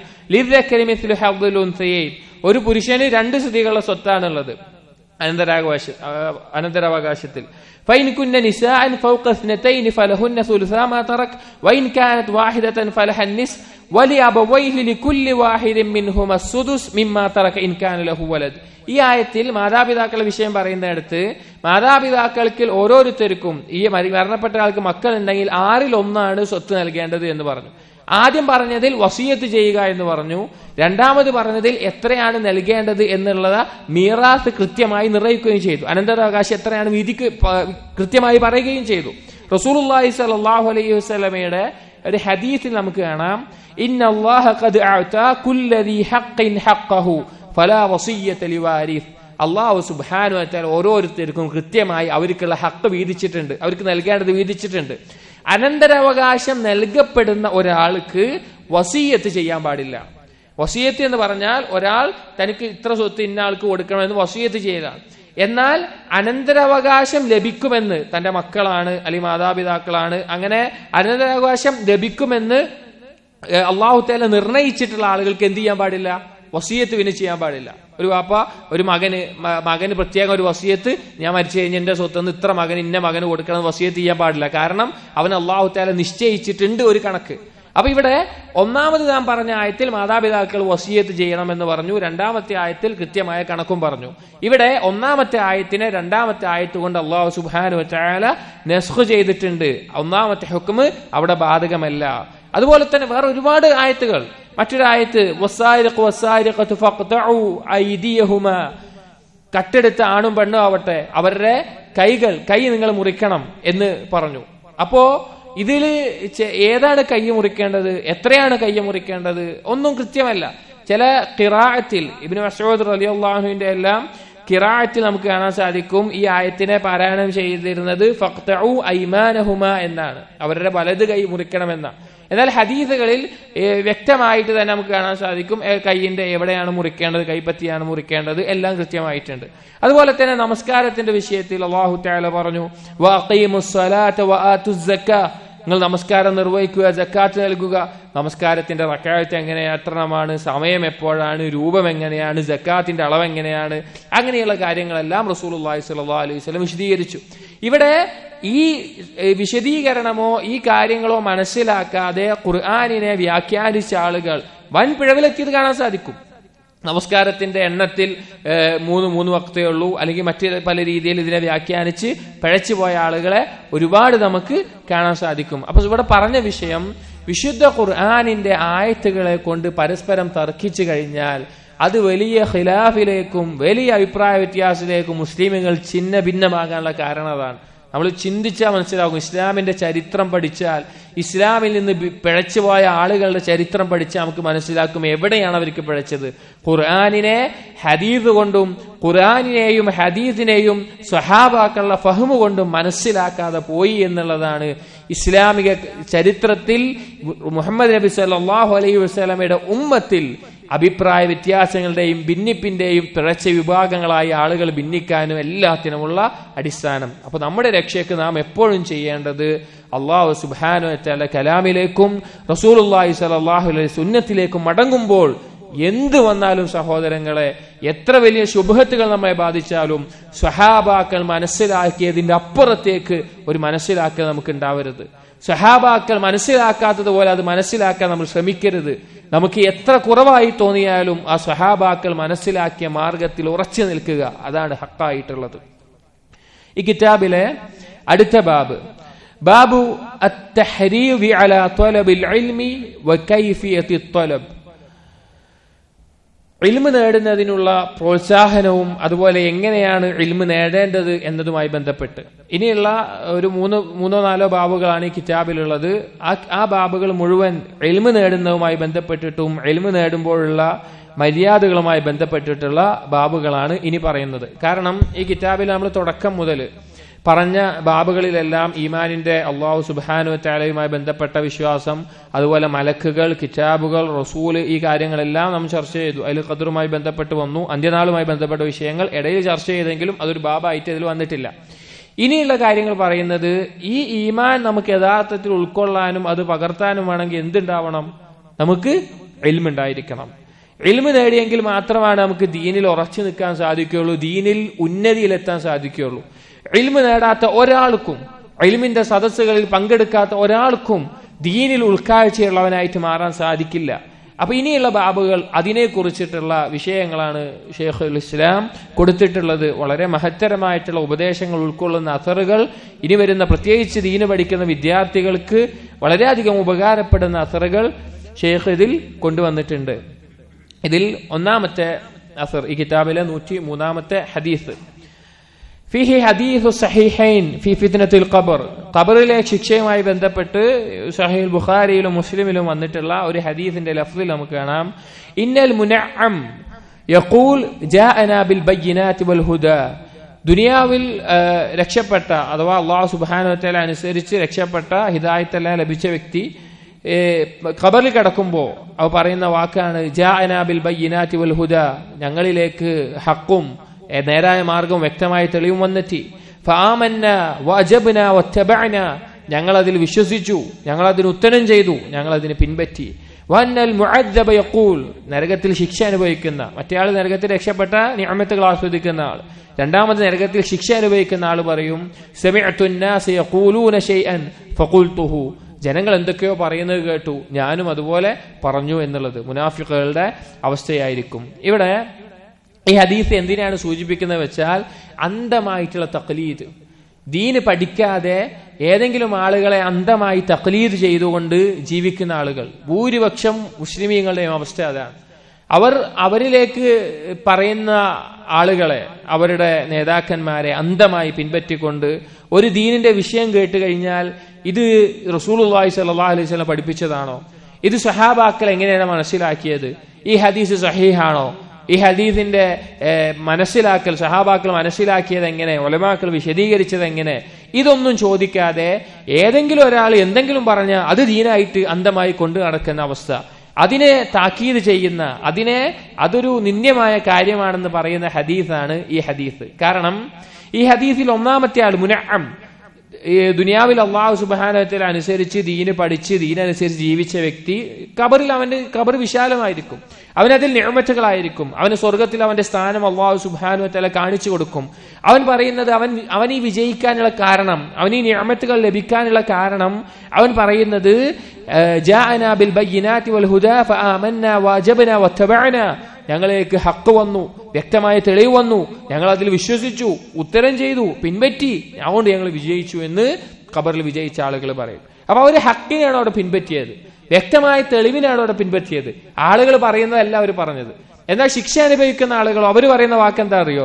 ഒരു പുരുഷന് രണ്ട് സ്ഥിതികളുടെ സ്വത്താണുള്ളത് അനന്തരാവകാശ അനന്തരാവകാശത്തിൽ فإن كن نساء فوق اثنتين فلهن ثلثا ما ترك وإن كانت واحدة فلها النصف ولأبويه لكل واحد منهما السدس مما ترك إن كان له ولد ഈ ആയത്തിൽ മാതാപിതാക്കളുടെ വിഷയം പറയുന്നിടത്ത് മാതാപിതാക്കൾക്ക് ഓരോരുത്തർക്കും ഈ മരണപ്പെട്ട ആൾക്ക് മക്കൾ ഉണ്ടെങ്കിൽ ആറിൽ ഒന്നാണ് സ്വത്ത് നൽകേണ്ടത് എന്ന് പറഞ്ഞു ആദ്യം പറഞ്ഞതിൽ വസീയത്ത് ചെയ്യുക എന്ന് പറഞ്ഞു രണ്ടാമത് പറഞ്ഞതിൽ എത്രയാണ് നൽകേണ്ടത് എന്നുള്ളത് മീറാത്ത് കൃത്യമായി നിർവഹിക്കുകയും ചെയ്തു അനന്തരാവകാശം എത്രയാണ് വിധിക്ക് കൃത്യമായി പറയുകയും ചെയ്തു റസൂലുള്ളാഹി സ്വല്ലല്ലാഹു അലൈഹി വസല്ലമയുടെ ഒരു ഹദീസിൽ നമുക്ക് കാണാം ഇന്നല്ലാഹ ഖദ് അഅത കുല്ലദി ഹഖ്ഖിൻ ഹഖ്ഖഹു ഫലാ വസിയ്യത ലിവാരിസ് അള്ളാഹു സുബാനു വച്ചാൽ ഓരോരുത്തർക്കും കൃത്യമായി അവർക്കുള്ള ഹക്ക് വീതിച്ചിട്ടുണ്ട് അവർക്ക് നൽകേണ്ടത് വീതിച്ചിട്ടുണ്ട് അനന്തരാവകാശം നൽകപ്പെടുന്ന ഒരാൾക്ക് വസീയത്ത് ചെയ്യാൻ പാടില്ല വസീയത്ത് എന്ന് പറഞ്ഞാൽ ഒരാൾ തനിക്ക് ഇത്ര സ്വത്ത് ഇന്ന ആൾക്ക് കൊടുക്കണമെന്ന് വസീയത്ത് ചെയ്തതാണ് എന്നാൽ അനന്തരാവകാശം ലഭിക്കുമെന്ന് തന്റെ മക്കളാണ് അല്ലെങ്കിൽ മാതാപിതാക്കളാണ് അങ്ങനെ അനന്തരാവകാശം ലഭിക്കുമെന്ന് അള്ളാഹു തേല നിർണയിച്ചിട്ടുള്ള ആളുകൾക്ക് എന്ത് ചെയ്യാൻ പാടില്ല വസീയത്ത് പിന്നെ ചെയ്യാൻ പാടില്ല ഒരു വാപ്പ ഒരു മകന് മകന് പ്രത്യേകം ഒരു വസീയത്ത് ഞാൻ മരിച്ചു കഴിഞ്ഞ എന്റെ സ്വത്തുനിന്ന് ഇത്ര മകന് ഇന്ന മകന് കൊടുക്കണം വസീയത്ത് ചെയ്യാൻ പാടില്ല കാരണം അവൻ അള്ളാഹു താല നിശ്ചയിച്ചിട്ടുണ്ട് ഒരു കണക്ക് അപ്പൊ ഇവിടെ ഒന്നാമത് നാം പറഞ്ഞ ആയത്തിൽ മാതാപിതാക്കൾ വസീയത്ത് ചെയ്യണമെന്ന് പറഞ്ഞു രണ്ടാമത്തെ ആയത്തിൽ കൃത്യമായ കണക്കും പറഞ്ഞു ഇവിടെ ഒന്നാമത്തെ ആയത്തിനെ രണ്ടാമത്തെ ആയത്ത് കൊണ്ട് അള്ളാഹു സുബാനു ചായാല നെസ്ഖ് ചെയ്തിട്ടുണ്ട് ഒന്നാമത്തെ ഹുക്കുമ് അവിടെ ബാധകമല്ല അതുപോലെ തന്നെ വേറെ ഒരുപാട് ആയത്തുകൾ മറ്റൊരായത്ത് കട്ടെടുത്ത ആണും പെണ്ണും ആവട്ടെ അവരുടെ കൈകൾ കൈ നിങ്ങൾ മുറിക്കണം എന്ന് പറഞ്ഞു അപ്പോ ഇതില് ഏതാണ് കൈ മുറിക്കേണ്ടത് എത്രയാണ് കൈ മുറിക്കേണ്ടത് ഒന്നും കൃത്യമല്ല ചില കിറായത്തിൽ ഇബിന് മസൂദ് അലി അള്ളാഹുവിന്റെ എല്ലാം കിറായത്തിൽ നമുക്ക് കാണാൻ സാധിക്കും ഈ ആയത്തിനെ പാരായണം ചെയ്തിരുന്നത് ഫക്തഉ ഐമാനഹുമ എന്നാണ് അവരുടെ വലത് കൈ മുറിക്കണമെന്നാണ് എന്നാൽ ഹദീസുകളിൽ വ്യക്തമായിട്ട് തന്നെ നമുക്ക് കാണാൻ സാധിക്കും കൈയിന്റെ എവിടെയാണ് മുറിക്കേണ്ടത് കൈപ്പത്തിയാണ് മുറിക്കേണ്ടത് എല്ലാം കൃത്യമായിട്ടുണ്ട് അതുപോലെ തന്നെ നമസ്കാരത്തിന്റെ വിഷയത്തിൽ അള്ളാഹു താല പറഞ്ഞു നിങ്ങൾ നമസ്കാരം നിർവഹിക്കുക ജക്കാത്ത് നൽകുക നമസ്കാരത്തിന്റെ റക്കായത്ത് എങ്ങനെയാണ് എത്രമാണ് സമയം എപ്പോഴാണ് രൂപം എങ്ങനെയാണ് ജക്കാത്തിന്റെ അളവ് എങ്ങനെയാണ് അങ്ങനെയുള്ള കാര്യങ്ങളെല്ലാം റസൂൽ അള്ളാഹി സ്വല്ലാ അലൈഹി സ്വലം വിശദീകരിച്ചു ഇവിടെ ഈ വിശദീകരണമോ ഈ കാര്യങ്ങളോ മനസ്സിലാക്കാതെ ഖുർആാനിനെ വ്യാഖ്യാനിച്ച ആളുകൾ വൻ പിഴവിലെത്തിയത് കാണാൻ സാധിക്കും നമസ്കാരത്തിന്റെ എണ്ണത്തിൽ മൂന്ന് മൂന്ന് വക്തേ ഉള്ളൂ അല്ലെങ്കിൽ മറ്റ് പല രീതിയിൽ ഇതിനെ വ്യാഖ്യാനിച്ച് പഴച്ചു പോയ ആളുകളെ ഒരുപാട് നമുക്ക് കാണാൻ സാധിക്കും അപ്പൊ ഇവിടെ പറഞ്ഞ വിഷയം വിശുദ്ധ ഖുർആാനിന്റെ ആയത്തുകളെ കൊണ്ട് പരസ്പരം തർക്കിച്ചു കഴിഞ്ഞാൽ അത് വലിയ ഖിലാഫിലേക്കും വലിയ അഭിപ്രായ വ്യത്യാസത്തിലേക്കും മുസ്ലിമുകൾ ചിഹ്ന ഭിന്നമാകാനുള്ള കാരണം അതാണ് നമ്മൾ ചിന്തിച്ചാൽ മനസ്സിലാകും ഇസ്ലാമിന്റെ ചരിത്രം പഠിച്ചാൽ ഇസ്ലാമിൽ നിന്ന് പിഴച്ചുപോയ ആളുകളുടെ ചരിത്രം പഠിച്ചാൽ നമുക്ക് മനസ്സിലാക്കും എവിടെയാണ് അവർക്ക് പിഴച്ചത് ഖുർആാനിനെ ഹദീദ് കൊണ്ടും ഖുർആാനിനെയും ഹദീദിനെയും സ്വഹാബാക്കളുടെ ഫഹ്മു കൊണ്ടും മനസ്സിലാക്കാതെ പോയി എന്നുള്ളതാണ് ഇസ്ലാമിക ചരിത്രത്തിൽ മുഹമ്മദ് നബി സല്ലാഹു അലൈഹി വസ്ലമയുടെ ഉമ്മത്തിൽ അഭിപ്രായ വ്യത്യാസങ്ങളുടെയും ഭിന്നിപ്പിന്റെയും പിഴച്ച വിഭാഗങ്ങളായ ആളുകൾ ഭിന്നിക്കാനും എല്ലാത്തിനുമുള്ള അടിസ്ഥാനം അപ്പൊ നമ്മുടെ രക്ഷയ്ക്ക് നാം എപ്പോഴും ചെയ്യേണ്ടത് അള്ളാഹു സുബാനു തല കലാമിലേക്കും റസൂലുല്ലാഹി സലാഹു അലൈഹി സുന്നത്തിലേക്കും മടങ്ങുമ്പോൾ എന്ത് വന്നാലും സഹോദരങ്ങളെ എത്ര വലിയ ശുഭത്തുകൾ നമ്മളെ ബാധിച്ചാലും സ്വഹാബാക്കൾ മനസ്സിലാക്കിയതിന്റെ അപ്പുറത്തേക്ക് ഒരു മനസ്സിലാക്കൽ നമുക്ക് ഉണ്ടാവരുത് സഹാബാക്കൾ മനസ്സിലാക്കാത്തതുപോലെ അത് മനസ്സിലാക്കാൻ നമ്മൾ ശ്രമിക്കരുത് നമുക്ക് എത്ര കുറവായി തോന്നിയാലും ആ സഹാബാക്കൾ മനസ്സിലാക്കിയ മാർഗത്തിൽ ഉറച്ചു നിൽക്കുക അതാണ് ഹക്കായിട്ടുള്ളത് ഈ കിതാബിലെ അടുത്ത ബാബ് ബാബു التحريض على طلب العلم وكيفية الطلب ഇൽമ് നേടുന്നതിനുള്ള പ്രോത്സാഹനവും അതുപോലെ എങ്ങനെയാണ് ഇൽമ് നേടേണ്ടത് എന്നതുമായി ബന്ധപ്പെട്ട് ഇനിയുള്ള ഒരു മൂന്ന് മൂന്നോ നാലോ ബാബുകളാണ് ഈ കിതാബിലുള്ളത് ആ ആ ബാബുകൾ മുഴുവൻ എൽമ് നേടുന്നതുമായി ബന്ധപ്പെട്ടിട്ടും എൽമ് നേടുമ്പോഴുള്ള മര്യാദകളുമായി ബന്ധപ്പെട്ടിട്ടുള്ള ബാബുകളാണ് ഇനി പറയുന്നത് കാരണം ഈ കിതാബിൽ നമ്മൾ തുടക്കം മുതൽ പറഞ്ഞ ബാബുകളിലെല്ലാം ഈമാനിന്റെ അള്ളാഹു സുബാനു താലയുമായി ബന്ധപ്പെട്ട വിശ്വാസം അതുപോലെ മലക്കുകൾ കിതാബുകൾ റസൂല് ഈ കാര്യങ്ങളെല്ലാം നാം ചർച്ച ചെയ്തു അതിൽ ഖദറുമായി ബന്ധപ്പെട്ട് വന്നു അന്ത്യനാളുമായി ബന്ധപ്പെട്ട വിഷയങ്ങൾ ഇടയിൽ ചർച്ച ചെയ്തെങ്കിലും അതൊരു ബാബായിട്ട് ഇതിൽ വന്നിട്ടില്ല ഇനിയുള്ള കാര്യങ്ങൾ പറയുന്നത് ഈ ഈമാൻ നമുക്ക് യഥാർത്ഥത്തിൽ ഉൾക്കൊള്ളാനും അത് പകർത്താനും വേണമെങ്കിൽ എന്തുണ്ടാവണം നമുക്ക് എൽമുണ്ടായിരിക്കണം എൽമ് നേടിയെങ്കിൽ മാത്രമാണ് നമുക്ക് ദീനിൽ ഉറച്ചു നിൽക്കാൻ സാധിക്കുകയുള്ളൂ ദീനിൽ ഉന്നതിയിലെത്താൻ സാധിക്കുകയുള്ളൂ ഇൽമ് നേടാത്ത ഒരാൾക്കും ഇൽമിന്റെ സദസ്സുകളിൽ പങ്കെടുക്കാത്ത ഒരാൾക്കും ദീനിൽ ഉൾക്കാഴ്ചയുള്ളവനായിട്ട് മാറാൻ സാധിക്കില്ല അപ്പൊ ഇനിയുള്ള ബാബുകൾ അതിനെക്കുറിച്ചിട്ടുള്ള വിഷയങ്ങളാണ് ഷെയ്ഖുൽ ഇസ്ലാം കൊടുത്തിട്ടുള്ളത് വളരെ മഹത്തരമായിട്ടുള്ള ഉപദേശങ്ങൾ ഉൾക്കൊള്ളുന്ന അസറുകൾ ഇനി വരുന്ന പ്രത്യേകിച്ച് ദീന് പഠിക്കുന്ന വിദ്യാർത്ഥികൾക്ക് വളരെയധികം ഉപകാരപ്പെടുന്ന അസറുകൾ ഷെയ്ഖ് ഇതിൽ കൊണ്ടുവന്നിട്ടുണ്ട് ഇതിൽ ഒന്നാമത്തെ അസർ ഈ കിതാബിലെ നൂറ്റി മൂന്നാമത്തെ ഹദീസ് ഫിഹി ഹദീസു സഹിഹൈൻ ഫി ഫിത്നത്തുൽ ഖബർ ഖബറിലെ ശിക്ഷയുമായി ബന്ധപ്പെട്ട് സഹീൽ ബുഖാരിയിലും മുസ്ലിമിലും വന്നിട്ടുള്ള ഒരു ഹദീസിന്റെ ലഫ്സിൽ നമുക്ക് കാണാം ഇന്നൽ മുനഅം യഖൂൽ ജാഅനാ ബിൽ ബയ്യിനാതി വൽ ഹുദാ ദുനിയാവിൽ രക്ഷപ്പെട്ട അഥവാ അള്ളാഹു സുബാനുവത്തേല അനുസരിച്ച് രക്ഷപ്പെട്ട ഹിദായത്തെല്ലാം ലഭിച്ച വ്യക്തി ഖബറിൽ കിടക്കുമ്പോൾ അവ പറയുന്ന വാക്കാണ് ജാ അനാബിൽ ബയ്യിനാതി വൽ ഹുദ ഞങ്ങളിലേക്ക് ഹക്കും നേരായ മാർഗം വ്യക്തമായി തെളിവും വന്നെത്തി ഫാമന്ന വജബ്ന വത്തബഅന ഞങ്ങൾ അതിൽ വിശ്വസിച്ചു ഞങ്ങൾ അതിന് ഉത്തരം ചെയ്തു ഞങ്ങൾ അതിന് പിൻപറ്റി വന്നൽ മുഅദ്ദബ യഖൂൽ നരകത്തിൽ ശിക്ഷ അനുഭവിക്കുന്ന മറ്റേയാൾ നരകത്തിൽ രക്ഷപ്പെട്ട നിഅമത്തുകൾ ആസ്വദിക്കുന്ന ആൾ രണ്ടാമത് നരകത്തിൽ ശിക്ഷ അനുഭവിക്കുന്ന ആൾ പറയും സമിഅതു الناس يقولون شيئا فقلته ജനങ്ങൾ എന്തൊക്കെയോ പറയുന്നത് കേട്ടു ഞാനും അതുപോലെ പറഞ്ഞു എന്നുള്ളത് മുനാഫിക്കുകളുടെ അവസ്ഥയായിരിക്കും ഇവിടെ ഈ ഹദീസ് എന്തിനാണ് സൂചിപ്പിക്കുന്നത് വെച്ചാൽ അന്ധമായിട്ടുള്ള തക്ലീദ് ദീന് പഠിക്കാതെ ഏതെങ്കിലും ആളുകളെ അന്ധമായി തക്ലീദ് ചെയ്തുകൊണ്ട് ജീവിക്കുന്ന ആളുകൾ ഭൂരിപക്ഷം മുസ്ലിമീങ്ങളുടെയും അവസ്ഥ അതാണ് അവർ അവരിലേക്ക് പറയുന്ന ആളുകളെ അവരുടെ നേതാക്കന്മാരെ അന്ധമായി പിൻപറ്റിക്കൊണ്ട് ഒരു ദീനിന്റെ വിഷയം കേട്ട് കഴിഞ്ഞാൽ ഇത് റസൂലുള്ളാഹി സ്വല്ലല്ലാഹു അലൈഹി വസല്ലം പഠിപ്പിച്ചതാണോ ഇത് സഹാബാക്കൾ എങ്ങനെയാണ് മനസ്സിലാക്കിയത് ഈ ഹദീസ് സഹീഹാണോ ഈ ഹദീസിന്റെ മനസ്സിലാക്കൽ സഹാബാക്കൾ മനസ്സിലാക്കിയത് എങ്ങനെ ഒലമാക്കൾ വിശദീകരിച്ചത് എങ്ങനെ ഇതൊന്നും ചോദിക്കാതെ ഏതെങ്കിലും ഒരാൾ എന്തെങ്കിലും പറഞ്ഞ അത് ദീനായിട്ട് അന്ധമായി കൊണ്ടു നടക്കുന്ന അവസ്ഥ അതിനെ താക്കീത് ചെയ്യുന്ന അതിനെ അതൊരു നിന്ദ്യമായ കാര്യമാണെന്ന് പറയുന്ന ഹദീസാണ് ഈ ഹദീസ് കാരണം ഈ ഹദീസിൽ ഒന്നാമത്തെ ആൾ മുനഅം ഈ ദുനിയാവിൽ അള്ളാഹു സുബാനത്തിൽ അനുസരിച്ച് ദീന് പഠിച്ച് ദീനനുസരിച്ച് ജീവിച്ച വ്യക്തി കബറിൽ അവന്റെ കബർ വിശാലമായിരിക്കും അവനതിൽ നിയമത്തുകളായിരിക്കും അവന് സ്വർഗത്തിൽ അവന്റെ സ്ഥാനം അള്ളാഹു സുബാനുവത്തല കാണിച്ചു കൊടുക്കും അവൻ പറയുന്നത് അവൻ അവൻ ഈ വിജയിക്കാനുള്ള കാരണം അവൻ ഈ നിയമത്തുകൾ ലഭിക്കാനുള്ള കാരണം അവൻ പറയുന്നത് ബിൽ ബയ്യിനാതി വൽ ഹുദാ ഫആമന്ന വാജബന വത്തബഅന ഞങ്ങളിലേക്ക് ഹക്ക് വന്നു വ്യക്തമായ തെളിവ് വന്നു ഞങ്ങൾ അതിൽ വിശ്വസിച്ചു ഉത്തരം ചെയ്തു പിൻപറ്റി അതുകൊണ്ട് ഞങ്ങൾ വിജയിച്ചു എന്ന് ഖബറിൽ വിജയിച്ച ആളുകൾ പറയും അപ്പൊ അവര് ഹക്കിനെയാണ് അവിടെ പിൻപറ്റിയത് വ്യക്തമായ തെളിവിനാണ് അവിടെ പിൻപറ്റിയത് ആളുകൾ പറയുന്നതല്ല അവർ പറഞ്ഞത് എന്നാൽ ശിക്ഷ അനുഭവിക്കുന്ന ആളുകൾ അവർ പറയുന്ന വാക്ക് എന്താ അറിയോ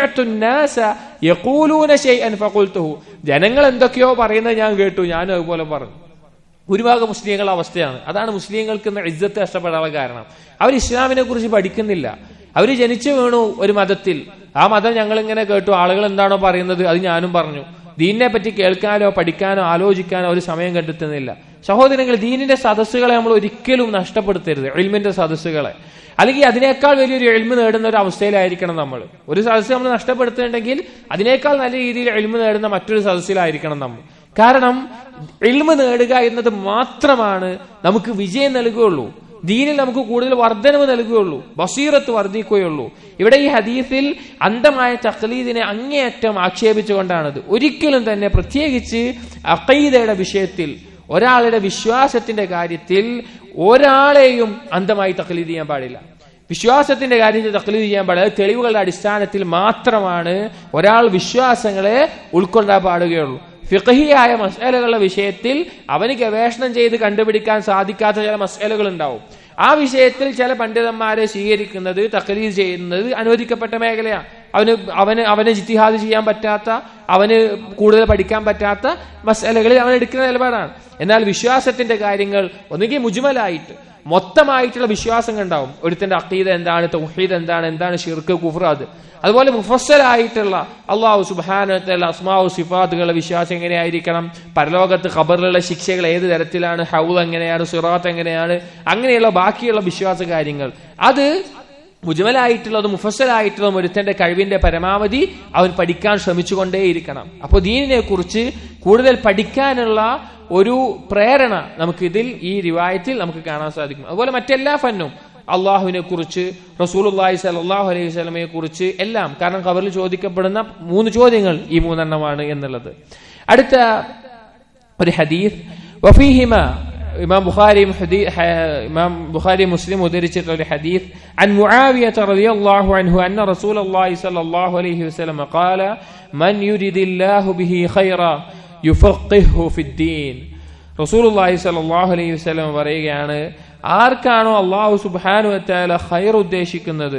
സമീഅത്തുന്നാസ ജനങ്ങൾ എന്തൊക്കെയോ പറയുന്നത് ഞാൻ കേട്ടു ഞാനും അതുപോലെ പറഞ്ഞു ഭൂരിഭാഗം മുസ്ലിങ്ങളുടെ അവസ്ഥയാണ് അതാണ് മുസ്ലിങ്ങൾക്ക് ഇജ്ജത്ത് നഷ്ടപ്പെടാനുള്ള കാരണം അവർ ഇസ്ലാമിനെ കുറിച്ച് പഠിക്കുന്നില്ല അവർ ജനിച്ചു വീണു ഒരു മതത്തിൽ ആ മതം ഞങ്ങൾ ഇങ്ങനെ കേട്ടു ആളുകൾ എന്താണോ പറയുന്നത് അത് ഞാനും പറഞ്ഞു ദീനിനെ പറ്റി കേൾക്കാനോ പഠിക്കാനോ ആലോചിക്കാനോ ഒരു സമയം കണ്ടെത്തുന്നില്ല സഹോദരങ്ങൾ ദീനിന്റെ സദസ്സുകളെ നമ്മൾ ഒരിക്കലും നഷ്ടപ്പെടുത്തരുത് എൽമിന്റെ സദസ്സുകളെ അല്ലെങ്കിൽ അതിനേക്കാൾ വലിയൊരു എൽമ് നേടുന്ന ഒരു അവസ്ഥയിലായിരിക്കണം നമ്മൾ ഒരു സദസ്സ് നമ്മൾ നഷ്ടപ്പെടുത്തുന്നുണ്ടെങ്കിൽ അതിനേക്കാൾ നല്ല രീതിയിൽ എൽമ് നേടുന്ന മറ്റൊരു സദസ്സിലായിരിക്കണം നമ്മൾ കാരണം എൽമ് നേടുക എന്നത് മാത്രമാണ് നമുക്ക് വിജയം നൽകുകയുള്ളൂ ദീനിൽ നമുക്ക് കൂടുതൽ വർധനവ് നൽകുകയുള്ളൂ ബസീറത്ത് വർദ്ധിക്കുകയുള്ളൂ ഇവിടെ ഈ ഹദീസിൽ അന്ധമായ തഖ്ലീദിനെ അങ്ങേയറ്റം ആക്ഷേപിച്ചുകൊണ്ടാണത് ഒരിക്കലും തന്നെ പ്രത്യേകിച്ച് അഖീദയുടെ വിഷയത്തിൽ ഒരാളുടെ വിശ്വാസത്തിന്റെ കാര്യത്തിൽ ഒരാളെയും അന്ധമായി തഖ്ലീദ് ചെയ്യാൻ പാടില്ല വിശ്വാസത്തിന്റെ കാര്യത്തിൽ തക്ലീദ് ചെയ്യാൻ പാടില്ല തെളിവുകളുടെ അടിസ്ഥാനത്തിൽ മാത്രമാണ് ഒരാൾ വിശ്വാസങ്ങളെ ഉൾക്കൊള്ളാൻ പാടുകയുള്ളൂ ഫിഖഹിയായ മസലകളുടെ വിഷയത്തിൽ അവന് ഗവേഷണം ചെയ്ത് കണ്ടുപിടിക്കാൻ സാധിക്കാത്ത ചില മസലകൾ ഉണ്ടാവും ആ വിഷയത്തിൽ ചില പണ്ഡിതന്മാരെ സ്വീകരിക്കുന്നത് തക്ലീദ് ചെയ്യുന്നത് അനുവദിക്കപ്പെട്ട മേഖലയാണ് അവന് അവന് അവന് ജിത്തിഹാദ് ചെയ്യാൻ പറ്റാത്ത അവന് കൂടുതൽ പഠിക്കാൻ പറ്റാത്ത മസലകളിൽ അവൻ എടുക്കുന്ന നിലപാടാണ് എന്നാൽ വിശ്വാസത്തിന്റെ കാര്യങ്ങൾ ഒന്നുകിൽ മുജ്മലായിട്ട് മൊത്തമായിട്ടുള്ള വിശ്വാസം ഉണ്ടാവും ഒരുത്തന്റെ അക്കീദ എന്താണ് തൗഹീദ് എന്താണ് എന്താണ് ഷിർക്ക് കുഫ്ര അത് അതുപോലെ മുഫസ്സലായിട്ടുള്ള അള്ളാഹു സുബാനത്തുള്ള അസ്മാവു സിഫാത്തുകളുടെ വിശ്വാസം എങ്ങനെയായിരിക്കണം പരലോകത്ത് ഖബറിലുള്ള ശിക്ഷകൾ ഏത് തരത്തിലാണ് ഹൗൽ എങ്ങനെയാണ് സിറാത്ത് എങ്ങനെയാണ് അങ്ങനെയുള്ള ബാക്കിയുള്ള വിശ്വാസ കാര്യങ്ങൾ അത് മുജ്മലായിട്ടുള്ളതും മുഫസ്സലായിട്ടുള്ളതും ഒരുത്തന്റെ കഴിവിന്റെ പരമാവധി അവൻ പഠിക്കാൻ ശ്രമിച്ചുകൊണ്ടേയിരിക്കണം അപ്പോൾ ദീനിനെ കുറിച്ച് കൂടുതൽ പഠിക്കാനുള്ള ഒരു പ്രേരണ നമുക്ക് ഇതിൽ ഈ റിവായത്തിൽ നമുക്ക് കാണാൻ സാധിക്കും അതുപോലെ മറ്റെല്ലാ ഫന്നും അള്ളാഹുവിനെ കുറിച്ച് റസൂലുല്ലാഹി സലാഹു അലൈഹി സ്വലമയെ കുറിച്ച് എല്ലാം കാരണം ഖബറിൽ ചോദിക്കപ്പെടുന്ന മൂന്ന് ചോദ്യങ്ങൾ ഈ മൂന്നെണ്ണമാണ് എന്നുള്ളത് അടുത്ത ഒരു ഹദീസ് വഫീഹിമ ഇമാം ബുഖാരി ഇമാം ബുഖാരി മുസ്ലിം ഉദ്ധരിച്ചിട്ടുള്ള ഒരു ഹദീസ് عن معاوية رضي الله عنه أن رسول الله صلى الله عليه وسلم قال من يريد الله به خيرا يفقهه في الدين റസൂൽ അള്ളാഹി സലാഹു അലൈഹി വസ്ലം പറയുകയാണ് ആർക്കാണോ അള്ളാഹു സുബാനു വറ്റാല ഖൈർ ഉദ്ദേശിക്കുന്നത്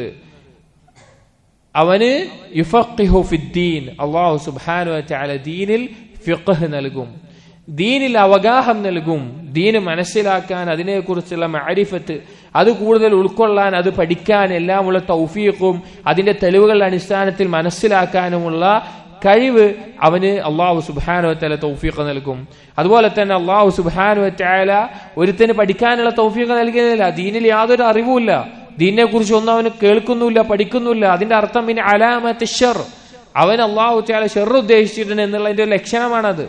അവന് യുഫഖിഹു ഫിദ്ദീൻ അള്ളാഹു സുബാനു വറ്റാല ദീനിൽ ഫിഖ് നൽകും ദീനിൽ അവഗാഹം നൽകും ദീന് മനസ്സിലാക്കാൻ അതിനെക്കുറിച്ചുള്ള മാരിഫത്ത് അത് കൂടുതൽ ഉൾക്കൊള്ളാൻ അത് പഠിക്കാൻ എല്ലാമുള്ള തൗഫീഖും അതിന്റെ തെളിവുകളുടെ അടിസ്ഥാനത്തിൽ മനസ്സിലാക്കാനുമുള്ള കഴിവ് അവന് അള്ളാഹു സുബാനു വറ്റാല തൗഫീഖ് നൽകും അതുപോലെ തന്നെ അള്ളാഹു സുബാനു വറ്റാല ഒരുത്തന് പഠിക്കാനുള്ള തൗഫീഖ് നൽകുന്നില്ല ദീനിൽ യാതൊരു അറിവുമില്ല ദീനിനെ കുറിച്ച് ഒന്നും അവന് കേൾക്കുന്നില്ല പഠിക്കുന്നില്ല അതിന്റെ അർത്ഥം പിന്നെ അലാമത്ത് ഷെർ അവൻ അള്ളാഹു വറ്റാല ഷെർ ഉദ്ദേശിച്ചിട്ടുണ്ട് എന്നുള്ളതിന്റെ ലക്ഷണമാണത്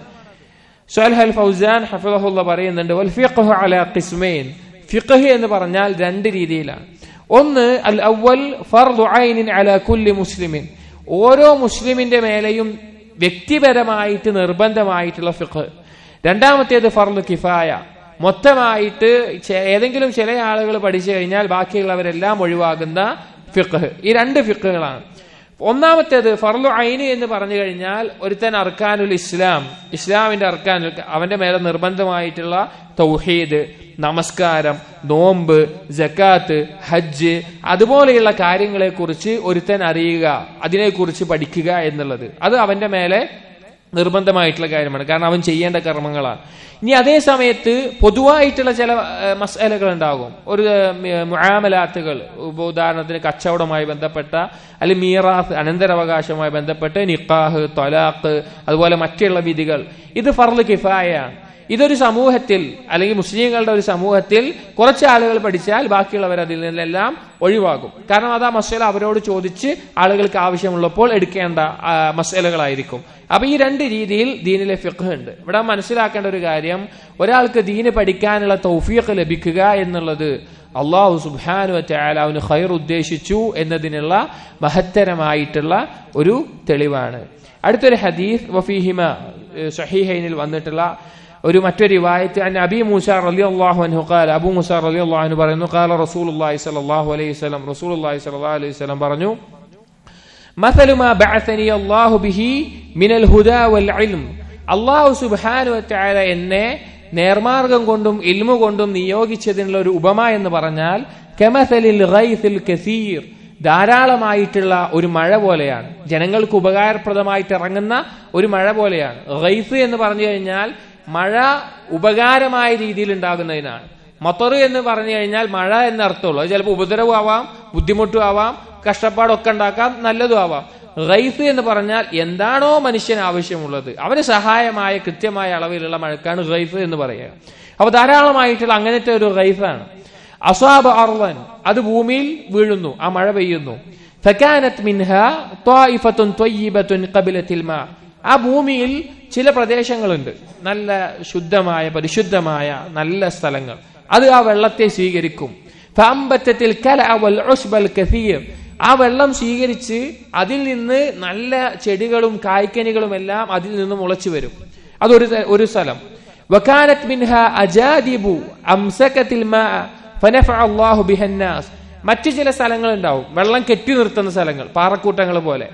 സൊൽഹൽ ഫൗസാൻ ഹഫിദഹുല്ല പറയുന്നുണ്ട് വൽ ഫിഖ്ഹു അലാ ഖിസ്മൈൻ ഫിഖ്ഹ് എന്ന് പറഞ്ഞാൽ രണ്ട് രീതിയിലാണ് ഒന്ന് അൽ അവൽ ഫർദു ഐനിൻ അലാ കുല്ലി മുസ്ലിമിൻ ഓരോ മുസ്ലിമിന്റെ മേലെയും വ്യക്തിപരമായിട്ട് നിർബന്ധമായിട്ടുള്ള ഫിഖ് രണ്ടാമത്തേത് ഫർദു കിഫായ മൊത്തമായിട്ട് ഏതെങ്കിലും ചില ആളുകൾ പഠിച്ചു കഴിഞ്ഞാൽ ബാക്കിയുള്ളവരെല്ലാം ഒഴിവാകുന്ന ഫിഖ് ഈ രണ്ട് ഫിഖുകളാണ് ഒന്നാമത്തേത് ഫർലു ഐന് എന്ന് പറഞ്ഞു കഴിഞ്ഞാൽ ഒരുത്തൻ അർക്കാനുൽ ഇസ്ലാം ഇസ്ലാമിന്റെ അർക്കാനുൽ അവന്റെ മേലെ നിർബന്ധമായിട്ടുള്ള തൗഹീദ് നമസ്കാരം നോമ്പ് ജക്കാത്ത് ഹജ്ജ് അതുപോലെയുള്ള കാര്യങ്ങളെ കുറിച്ച് ഒരുത്തൻ അറിയുക അതിനെക്കുറിച്ച് പഠിക്കുക എന്നുള്ളത് അത് അവന്റെ മേലെ നിർബന്ധമായിട്ടുള്ള കാര്യമാണ് കാരണം അവൻ ചെയ്യേണ്ട കർമ്മങ്ങളാണ് ഇനി അതേ സമയത്ത് പൊതുവായിട്ടുള്ള ചില മസാലകൾ ഉണ്ടാകും ഒരു മുആമലാത്തുകൾ ഉദാഹരണത്തിന് കച്ചവടവുമായി ബന്ധപ്പെട്ട അല്ലെങ്കിൽ മീറാത്ത് അനന്തരാവകാശവുമായി ബന്ധപ്പെട്ട് നിക്കാഹ് തൊലാഖ് അതുപോലെ മറ്റുള്ള വിധികൾ ഇത് ഫർദ് കിഫായയാണ് ഇതൊരു സമൂഹത്തിൽ അല്ലെങ്കിൽ മുസ്ലിങ്ങളുടെ ഒരു സമൂഹത്തിൽ കുറച്ച് ആളുകൾ പഠിച്ചാൽ ബാക്കിയുള്ളവർ അതിൽ നിന്നെല്ലാം ഒഴിവാകും കാരണം അത് ആ മസല അവരോട് ചോദിച്ച് ആളുകൾക്ക് ആവശ്യമുള്ളപ്പോൾ എടുക്കേണ്ട മസലകളായിരിക്കും അപ്പൊ ഈ രണ്ട് രീതിയിൽ ദീനിലെ ഫിഖ് ഉണ്ട് ഇവിടെ മനസ്സിലാക്കേണ്ട ഒരു കാര്യം ഒരാൾക്ക് ദീന് പഠിക്കാനുള്ള തൗഫീഖ് ലഭിക്കുക എന്നുള്ളത് അള്ളാഹു സുബാനു ചായാല അവന് ഖൈർ ഉദ്ദേശിച്ചു എന്നതിനുള്ള മഹത്തരമായിട്ടുള്ള ഒരു തെളിവാണ് അടുത്തൊരു ഹദീഫ് വഫീഹിമ ഷഹീഹൈനിൽ വന്നിട്ടുള്ള ഒരു മറ്റൊരു റിവായത്ത് അൻ അബി മൂസ റളിയല്ലാഹു അൻഹു ഖാല അബൂ മൂസ റളിയല്ലാഹു അൻഹു പറയുന്നു ഖാല റസൂലുള്ളാഹി സ്വല്ലല്ലാഹു അലൈഹി വസല്ലം റസൂലുള്ളാഹി സ്വല്ലല്ലാഹു അലൈഹി വസല്ലം പറഞ്ഞു مثل ما بعثني الله به من الهدى والعلم അള്ളാഹു സുബ്ഹാനഹു വതആല എന്നെ നേർമാർഗം കൊണ്ടും ഇൽമു കൊണ്ടും നിയോഗിച്ചതിനുള്ള ഒരു ഉപമ എന്ന് പറഞ്ഞാൽ കമസലിൽ ഗൈസിൽ കസീർ ധാരാളമായിട്ടുള്ള ഒരു മഴ പോലെയാണ് ജനങ്ങൾക്ക് ഉപകാരപ്രദമായിട്ട് ഇറങ്ങുന്ന ഒരു മഴ പോലെയാണ് ഗൈസ് എന്ന് പറഞ്ഞു കഴിഞ്ഞാൽ മഴ ഉപകാരമായ രീതിയിൽ ഉണ്ടാകുന്നതിനാണ് മൊത്തർ എന്ന് പറഞ്ഞു കഴിഞ്ഞാൽ മഴ എന്ന അർത്ഥമുള്ളൂ അത് ചിലപ്പോൾ ഉപദ്രവം ആവാം ബുദ്ധിമുട്ടും ആവാം കഷ്ടപ്പാടൊക്കെ ഉണ്ടാക്കാം നല്ലതും ആവാം റൈസ് എന്ന് പറഞ്ഞാൽ എന്താണോ മനുഷ്യന് ആവശ്യമുള്ളത് അവന് സഹായമായ കൃത്യമായ അളവിലുള്ള മഴക്കാണ് റൈസ് എന്ന് പറയുക അപ്പൊ ധാരാളമായിട്ടുള്ള അങ്ങനത്തെ ഒരു റൈസാണ് അസാബ് അർവൻ അത് ഭൂമിയിൽ വീഴുന്നു ആ മഴ പെയ്യുന്നു ഫക്കാനത്ത് മിൻഹ ത്വായിഫത്തുൻ ത്വയ്യിബത്തുൻ ഖബിലത്തിൽ മാ ആ ഭൂമിയിൽ ചില പ്രദേശങ്ങളുണ്ട് നല്ല ശുദ്ധമായ പരിശുദ്ധമായ നല്ല സ്ഥലങ്ങൾ അത് ആ വെള്ളത്തെ സ്വീകരിക്കും ഫാമ്പറ്റത്തിൽ കല വൽ ഉസ്ബൽ കസീർ ആ വെള്ളം സ്വീകരിച്ച് അതിൽ നിന്ന് നല്ല ചെടികളും കായ്ക്കനികളും എല്ലാം അതിൽ നിന്ന് മുളച്ചു വരും അതൊരു ഒരു സ്ഥലം വക്കാനത്ത് മിൻഹ അജാദിബു അംസക്കത്തിൽ അള്ളാഹു ബിഹന്നാസ് മറ്റു ചില സ്ഥലങ്ങൾ ഉണ്ടാവും വെള്ളം കെട്ടി നിർത്തുന്ന സ്ഥലങ്ങൾ പാറക്കൂട്ടങ്ങൾ പോലെ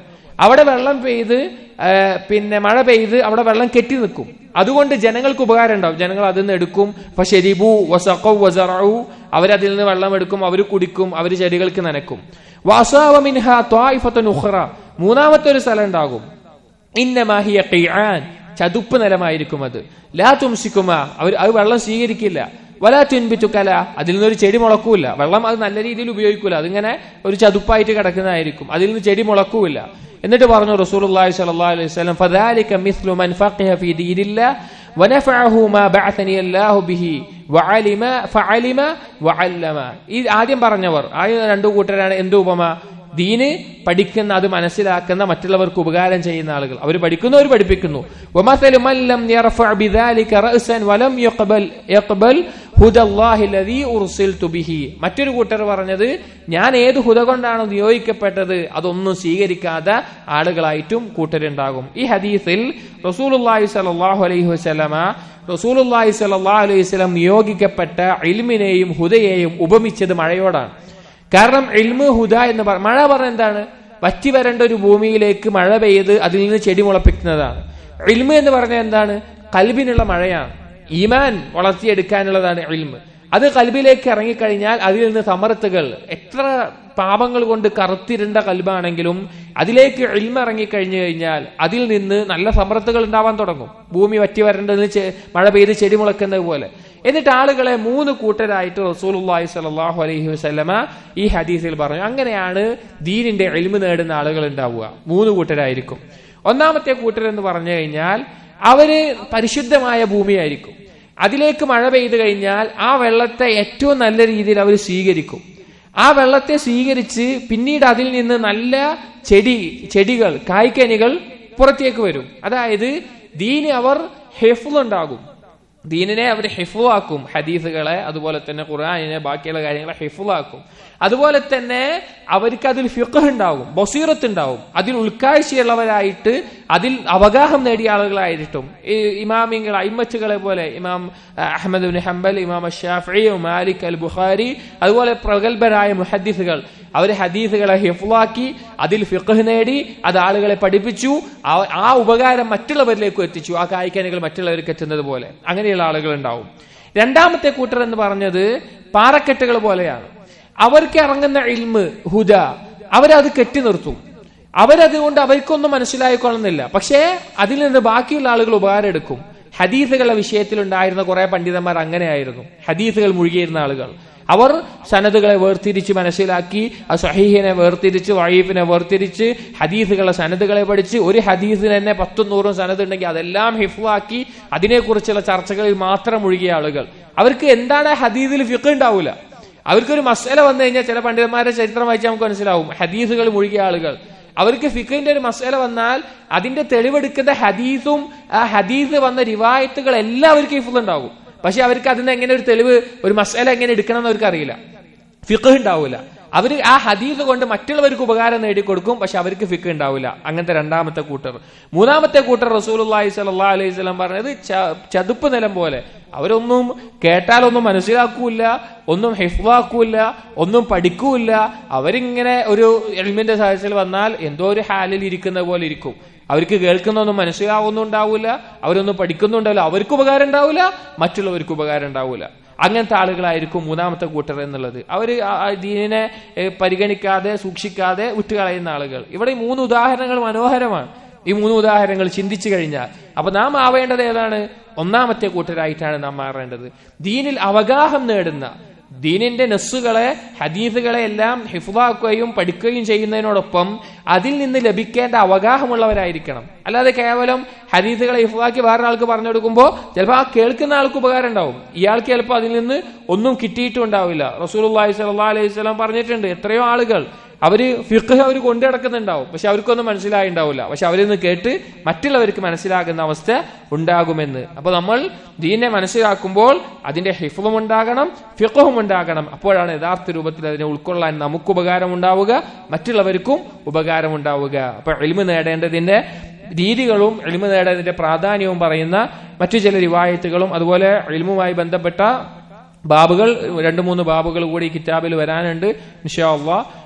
അവിടെ വെള്ളം പെയ്ത് ആ, പിന്നെ മഴ പെയ്ത് അവിടെ വെള്ളം കെട്ടി നിൽക്കും അതുകൊണ്ട് ജനങ്ങൾക്ക് ഉപകാരം ഉണ്ടാവും ജനങ്ങൾ അതിൽ നിന്ന് എടുക്കും ഫശരിബു വസഖു വസറു അവരതിൽ നിന്ന് വെള്ളം എടുക്കും അവർ കുടിക്കും അവർ ചെടികൾക്ക് നനക്കും വാസാവ മിൻഹ ത്വായിഫത്തുൻ ഉഖ്റ മൂന്നാമത്തെ ഒരു സ്ഥലം ഉണ്ടാകും ഇന്നമാഹിയ ഖിആൻ ചതുപ്പ് നിലമായിരിക്കും അത് ലാ തുംസിക്കുമ അവർ അത് വെള്ളം സ്വീകരിക്കില്ല വലാ തുൻബിത്തുക്കല അതിൽ നിന്നൊരു ചെടി മുളക്കൂല വെള്ളം അത് നല്ല രീതിയിൽ ഉപയോഗിക്കൂല അതിങ്ങനെ ഒരു ചതുപ്പായിട്ട് കിടക്കുന്നതായിരിക്കും അതിൽ നിന്ന് ചെടി മുളക്കൂല എന്നിട്ട് പറഞ്ഞു റസൂലുള്ളാഹി സ്വല്ലല്ലാഹു അലൈഹി വസല്ലം ഫദാലിക മിസ്ലു മൻ ഫഖിഹ ഫീ ദീനില്ലാഹ് വനഫഅഹു മാ ബഅസനി അല്ലാഹു ബിഹി വഅലിമ ഫഅലിമ വഅല്ലമ ഈ ആദ്യം പറഞ്ഞവർ ആ രണ്ടു കൂട്ടരാണ് എന്ത് ഉപമ ദീന് പഠിക്കുന്ന അത് മനസ്സിലാക്കുന്ന മറ്റുള്ളവർക്ക് ഉപകാരം ചെയ്യുന്ന ആളുകൾ അവർ പഠിക്കുന്നു അവർ പഠിപ്പിക്കുന്നു ومثل من لم يرفع بذلك رأسا ولم يقبل يقبل هدى الله الذي أرسلت به മറ്റൊരു കൂട്ടർ പറഞ്ഞത് ഞാൻ ഏത് ഹുദ കൊണ്ടാണോ നിയോഗിക്കപ്പെട്ടത് അതൊന്നും സ്വീകരിക്കാത്ത ആളുകളായിട്ടും കൂട്ടരുണ്ടാകും ഈ ഹദീസിൽ റസൂലുള്ളാഹി സ്വല്ലല്ലാഹു അലൈഹി വസല്ലമ റസൂലുള്ളാഹി സ്വല്ലല്ലാഹു അലൈഹി വസല്ലം നിയോഗിക്കപ്പെട്ട ഇൽമിനെയും ഹുദയെയും ഉപമിച്ചത് മഴയോടാണ് കാരണം ഇൽമു ഹുദ എന്ന് പറ മഴ പറഞ്ഞ എന്താണ് വറ്റി വരേണ്ട ഒരു ഭൂമിയിലേക്ക് മഴ പെയ്ത് അതിൽ നിന്ന് ചെടി മുളപ്പിക്കുന്നതാണ് ഇൽമു എന്ന് പറഞ്ഞാൽ എന്താണ് കൽബിനുള്ള മഴയാണ് ഈമാൻ വളർത്തിയെടുക്കാനുള്ളതാണ് ഇൽമ് അത് കൽബിലേക്ക് ഇറങ്ങിക്കഴിഞ്ഞാൽ അതിൽ നിന്ന് സമർത്ഥകൾ എത്ര പാപങ്ങൾ കൊണ്ട് കറുത്തിരുണ്ട കൽബാണെങ്കിലും അതിലേക്ക് ഇൽമ ഇറങ്ങിക്കഴിഞ്ഞു കഴിഞ്ഞാൽ അതിൽ നിന്ന് നല്ല സമർത്ഥകൾ ഉണ്ടാവാൻ തുടങ്ങും ഭൂമി വറ്റി വരേണ്ടത് ചെ- മഴ പെയ്ത് ചെടി മുളക്കുന്നത് പോലെ എന്നിട്ട് ആളുകളെ മൂന്ന് കൂട്ടരായിട്ട് റസൂലുള്ളാഹി സ്വല്ലല്ലാഹു അലൈഹി വസല്ലമ ഈ ഹദീസിൽ പറഞ്ഞു അങ്ങനെയാണ് ദീനിന്റെ എളിമ നേടുന്ന ആളുകൾ ഉണ്ടാവുക മൂന്ന് കൂട്ടരായിരിക്കും ഒന്നാമത്തെ കൂട്ടർ എന്ന് പറഞ്ഞു കഴിഞ്ഞാൽ അവര് പരിശുദ്ധമായ ഭൂമിയായിരിക്കും അതിലേക്ക് മഴ പെയ്തു കഴിഞ്ഞാൽ ആ വെള്ളത്തെ ഏറ്റവും നല്ല രീതിയിൽ അവർ സ്വീകരിക്കും ആ വെള്ളത്തെ സ്വീകരിച്ച് പിന്നീട് അതിൽ നിന്ന് നല്ല ചെടി ചെടികൾ കായ്ക്കനികൾ പുറത്തേക്ക് വരും അതായത് ദീന് അവർ ഹെഫുണ്ടാകും ദീനിനെ അവർ ഹിഫുവാക്കും ഹദീസുകളെ അതുപോലെ തന്നെ ഖുർആാനിനെ ബാക്കിയുള്ള കാര്യങ്ങളെ ഹിഫുവാക്കും അതുപോലെ തന്നെ അവർക്ക് അതിൽ ഫിഖ് ഉണ്ടാവും ബസീറത്ത് ഉണ്ടാവും അതിൽ ഉൾക്കാഴ്ചയുള്ളവരായിട്ട് അതിൽ അവഗാഹം നേടിയ ആളുകളായിട്ടും ഈ ഇമാമിങ്ങൾ അയിമച്ചുകളെ പോലെ ഇമാം അഹമ്മദ് ബിൻ ഹംബൽ ഇമാം ഷാഫി മാലിക് അൽ ബുഖാരി അതുപോലെ പ്രഗത്ഭരായ മുഹദ്ദിസുകൾ അവർ ഹദീസുകളെ ഹിഫുവാക്കി അതിൽ ഫിഖ് നേടി അത് ആളുകളെ പഠിപ്പിച്ചു ആ- ആ ഉപകാരം മറ്റുള്ളവരിലേക്ക് എത്തിച്ചു ആ കായ്ക്കനികൾ മറ്റുള്ളവർക്ക് എത്തുന്നത് പോലെ അങ്ങനെയുള്ള ആളുകൾ ഉണ്ടാവും രണ്ടാമത്തെ കൂട്ടർ എന്ന് പറഞ്ഞത് പാറക്കെട്ടുകൾ പോലെയാണ് അവർക്ക് ഇറങ്ങുന്ന ഇൽമ് ഹുദ അവരത് കെട്ടി നിർത്തും അവരതുകൊണ്ട് അവർക്കൊന്നും മനസ്സിലായിക്കൊള്ളുന്നില്ല പക്ഷേ അതിൽ നിന്ന് ബാക്കിയുള്ള ആളുകൾ ഉപകാരം എടുക്കും ഹദീസുകളുടെ വിഷയത്തിൽ ഉണ്ടായിരുന്ന കുറെ പണ്ഡിതന്മാർ അങ്ങനെയായിരുന്നു ഹദീസുകൾ മുഴുകിയിരുന്ന ആളുകൾ അവർ സനദുകളെ വേർതിരിച്ച് മനസ്സിലാക്കി ആ സഹീഹിനെ വേർതിരിച്ച് വഴീഫിനെ വേർതിരിച്ച് ഹദീസുകളെ സനദുകളെ പഠിച്ച് ഒരു ഹദീസിന് തന്നെ പത്തും നൂറും സനദ് ഉണ്ടെങ്കിൽ അതെല്ലാം ഹിഫാക്കി അതിനെക്കുറിച്ചുള്ള ചർച്ചകളിൽ മാത്രം മുഴുകിയ ആളുകൾ അവർക്ക് എന്താണ് ഹദീസിൽ ഫിഖ് ഉണ്ടാവില്ല അവർക്കൊരു മസല വന്നു കഴിഞ്ഞാൽ ചില പണ്ഡിതന്മാരുടെ ചരിത്രം വായിച്ചാൽ നമുക്ക് മനസ്സിലാവും ഹദീസുകൾ മുഴുകിയ ആളുകൾ അവർക്ക് ഫിഖിന്റെ ഒരു മസല വന്നാൽ അതിന്റെ തെളിവെടുക്കുന്ന ഹദീസും ആ ഹദീസ് വന്ന റിവായത്തുകൾ എല്ലാവർക്കും ഹിഫുൾ ഉണ്ടാവും പക്ഷെ അവർക്ക് അതിന് എങ്ങനെ ഒരു തെളിവ് ഒരു മസല എങ്ങനെ എടുക്കണം എന്ന് അവർക്ക് അറിയില്ല ഫിഖ് ഉണ്ടാവില്ല അവര് ആ ഹദീസ് കൊണ്ട് മറ്റുള്ളവർക്ക് ഉപകാരം നേടിക്കൊടുക്കും പക്ഷെ അവർക്ക് ഫിഖ് ഉണ്ടാവില്ല അങ്ങനത്തെ രണ്ടാമത്തെ കൂട്ടർ മൂന്നാമത്തെ കൂട്ടർ റസൂലുള്ളാഹി സ്വല്ലല്ലാഹു അലൈഹി വസല്ലം പറഞ്ഞത് ച- ചതുപ്പ് നിലം പോലെ അവരൊന്നും കേട്ടാലൊന്നും മനസ്സിലാക്കൂല ഒന്നും ഹിഫ്വാക്കൂല ഒന്നും പഠിക്കൂല അവരിങ്ങനെ ഒരു എൽമിന്റെ സാഹചര്യത്തിൽ വന്നാൽ എന്തോ ഒരു ഹാലിൽ ഇരിക്കുന്ന പോലെ ഇരിക്കും അവർക്ക് കേൾക്കുന്നൊന്നും മനസ്സിലാവുന്നുണ്ടാവില്ല അവരൊന്നും പഠിക്കുന്നുണ്ടാവില്ല അവർക്ക് ഉപകാരം ഉണ്ടാവില്ല മറ്റുള്ളവർക്ക് ഉപകാരം ഉണ്ടാവില്ല അങ്ങനത്തെ ആളുകളായിരിക്കും മൂന്നാമത്തെ കൂട്ടർ എന്നുള്ളത് അവർ ദീനിനെ ഏ, പരിഗണിക്കാതെ സൂക്ഷിക്കാതെ വിട്ടുകളയുന്ന ആളുകൾ ഇവിടെ ഈ മൂന്ന് ഉദാഹരണങ്ങൾ മനോഹരമാണ് ഈ മൂന്ന് ഉദാഹരണങ്ങൾ ചിന്തിച്ചു കഴിഞ്ഞാൽ അപ്പൊ നാം ആവേണ്ടത് ഏതാണ് ഒന്നാമത്തെ കൂട്ടരായിട്ടാണ് നാം മാറേണ്ടത് ദീനിൽ അവഗാഹം നേടുന്ന ദീനിന്റെ നെസ്സുകളെ ഹദീസുകളെ എല്ലാം ഹിഫുവാക്കുകയും പഠിക്കുകയും ചെയ്യുന്നതിനോടൊപ്പം അതിൽ നിന്ന് ലഭിക്കേണ്ട അവഗാഹമുള്ളവരായിരിക്കണം അല്ലാതെ കേവലം ഹദീസുകളെ ഹിഫുവാക്കി വേറെ ആൾക്ക് പറഞ്ഞു കൊടുക്കുമ്പോൾ ചിലപ്പോൾ ആ കേൾക്കുന്ന ആൾക്ക് ഉപകാരം ഉണ്ടാവും ഇയാൾക്ക് ചിലപ്പോൾ അതിൽ നിന്ന് ഒന്നും കിട്ടിയിട്ടും ഉണ്ടാവില്ല റസൂൽ സല്ലല്ലാഹു അലൈഹി വസല്ലം പറഞ്ഞിട്ടുണ്ട് എത്രയോ ആളുകൾ അവര് ഫിഖ് അവർ കൊണ്ടു നടക്കുന്നുണ്ടാവും പക്ഷെ അവർക്കൊന്നും മനസ്സിലായി ഉണ്ടാവില്ല പക്ഷെ അവരിൽ നിന്ന് കേട്ട് മറ്റുള്ളവർക്ക് മനസ്സിലാകുന്ന അവസ്ഥ ഉണ്ടാകുമെന്ന് അപ്പൊ നമ്മൾ ദീനെ മനസ്സിലാക്കുമ്പോൾ അതിന്റെ ഹിഫും ഉണ്ടാകണം ഫിഖും ഉണ്ടാകണം അപ്പോഴാണ് യഥാർത്ഥ രൂപത്തിൽ അതിനെ ഉൾക്കൊള്ളാൻ നമുക്ക് ഉപകാരം ഉണ്ടാവുക മറ്റുള്ളവർക്കും ഉപകാരം ഉണ്ടാവുക അപ്പൊ എളിമ നേടേണ്ടതിന്റെ രീതികളും എളിമ നേടേണ്ടതിന്റെ പ്രാധാന്യവും പറയുന്ന മറ്റു ചില റിവായത്തുകളും അതുപോലെ എളിമുമായി ബന്ധപ്പെട്ട ബാബുകൾ രണ്ട് മൂന്ന് ബാബുകൾ കൂടി ഈ കിതാബിൽ വരാനുണ്ട് ഇൻഷാ അള്ളാഹ്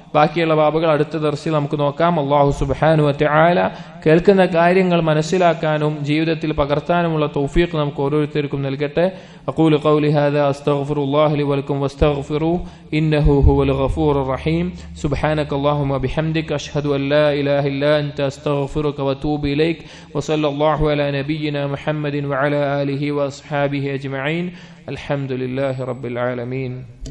ബാക്കിയുള്ള ബാബുകൾ അടുത്ത ദർശയിൽ നമുക്ക് നോക്കാം അള്ളാഹു സുബാനു ആല കേൾക്കുന്ന കാര്യങ്ങൾ മനസ്സിലാക്കാനും ജീവിതത്തിൽ പകർത്താനുമുള്ള തൗഫീഖ് നമുക്ക് ഓരോരുത്തർക്കും നൽകട്ടെ أقول قولي هذا أستغفر الله لي ولكم واستغفروه إنه هو الغفور الرحيم سبحانك اللهم وبحمدك أشهد أن لا إله إلا أنت أستغفرك وأتوب إليك وصلى الله على نبينا محمد وعلى آله وأصحابه أجمعين الحمد لله رب العالمين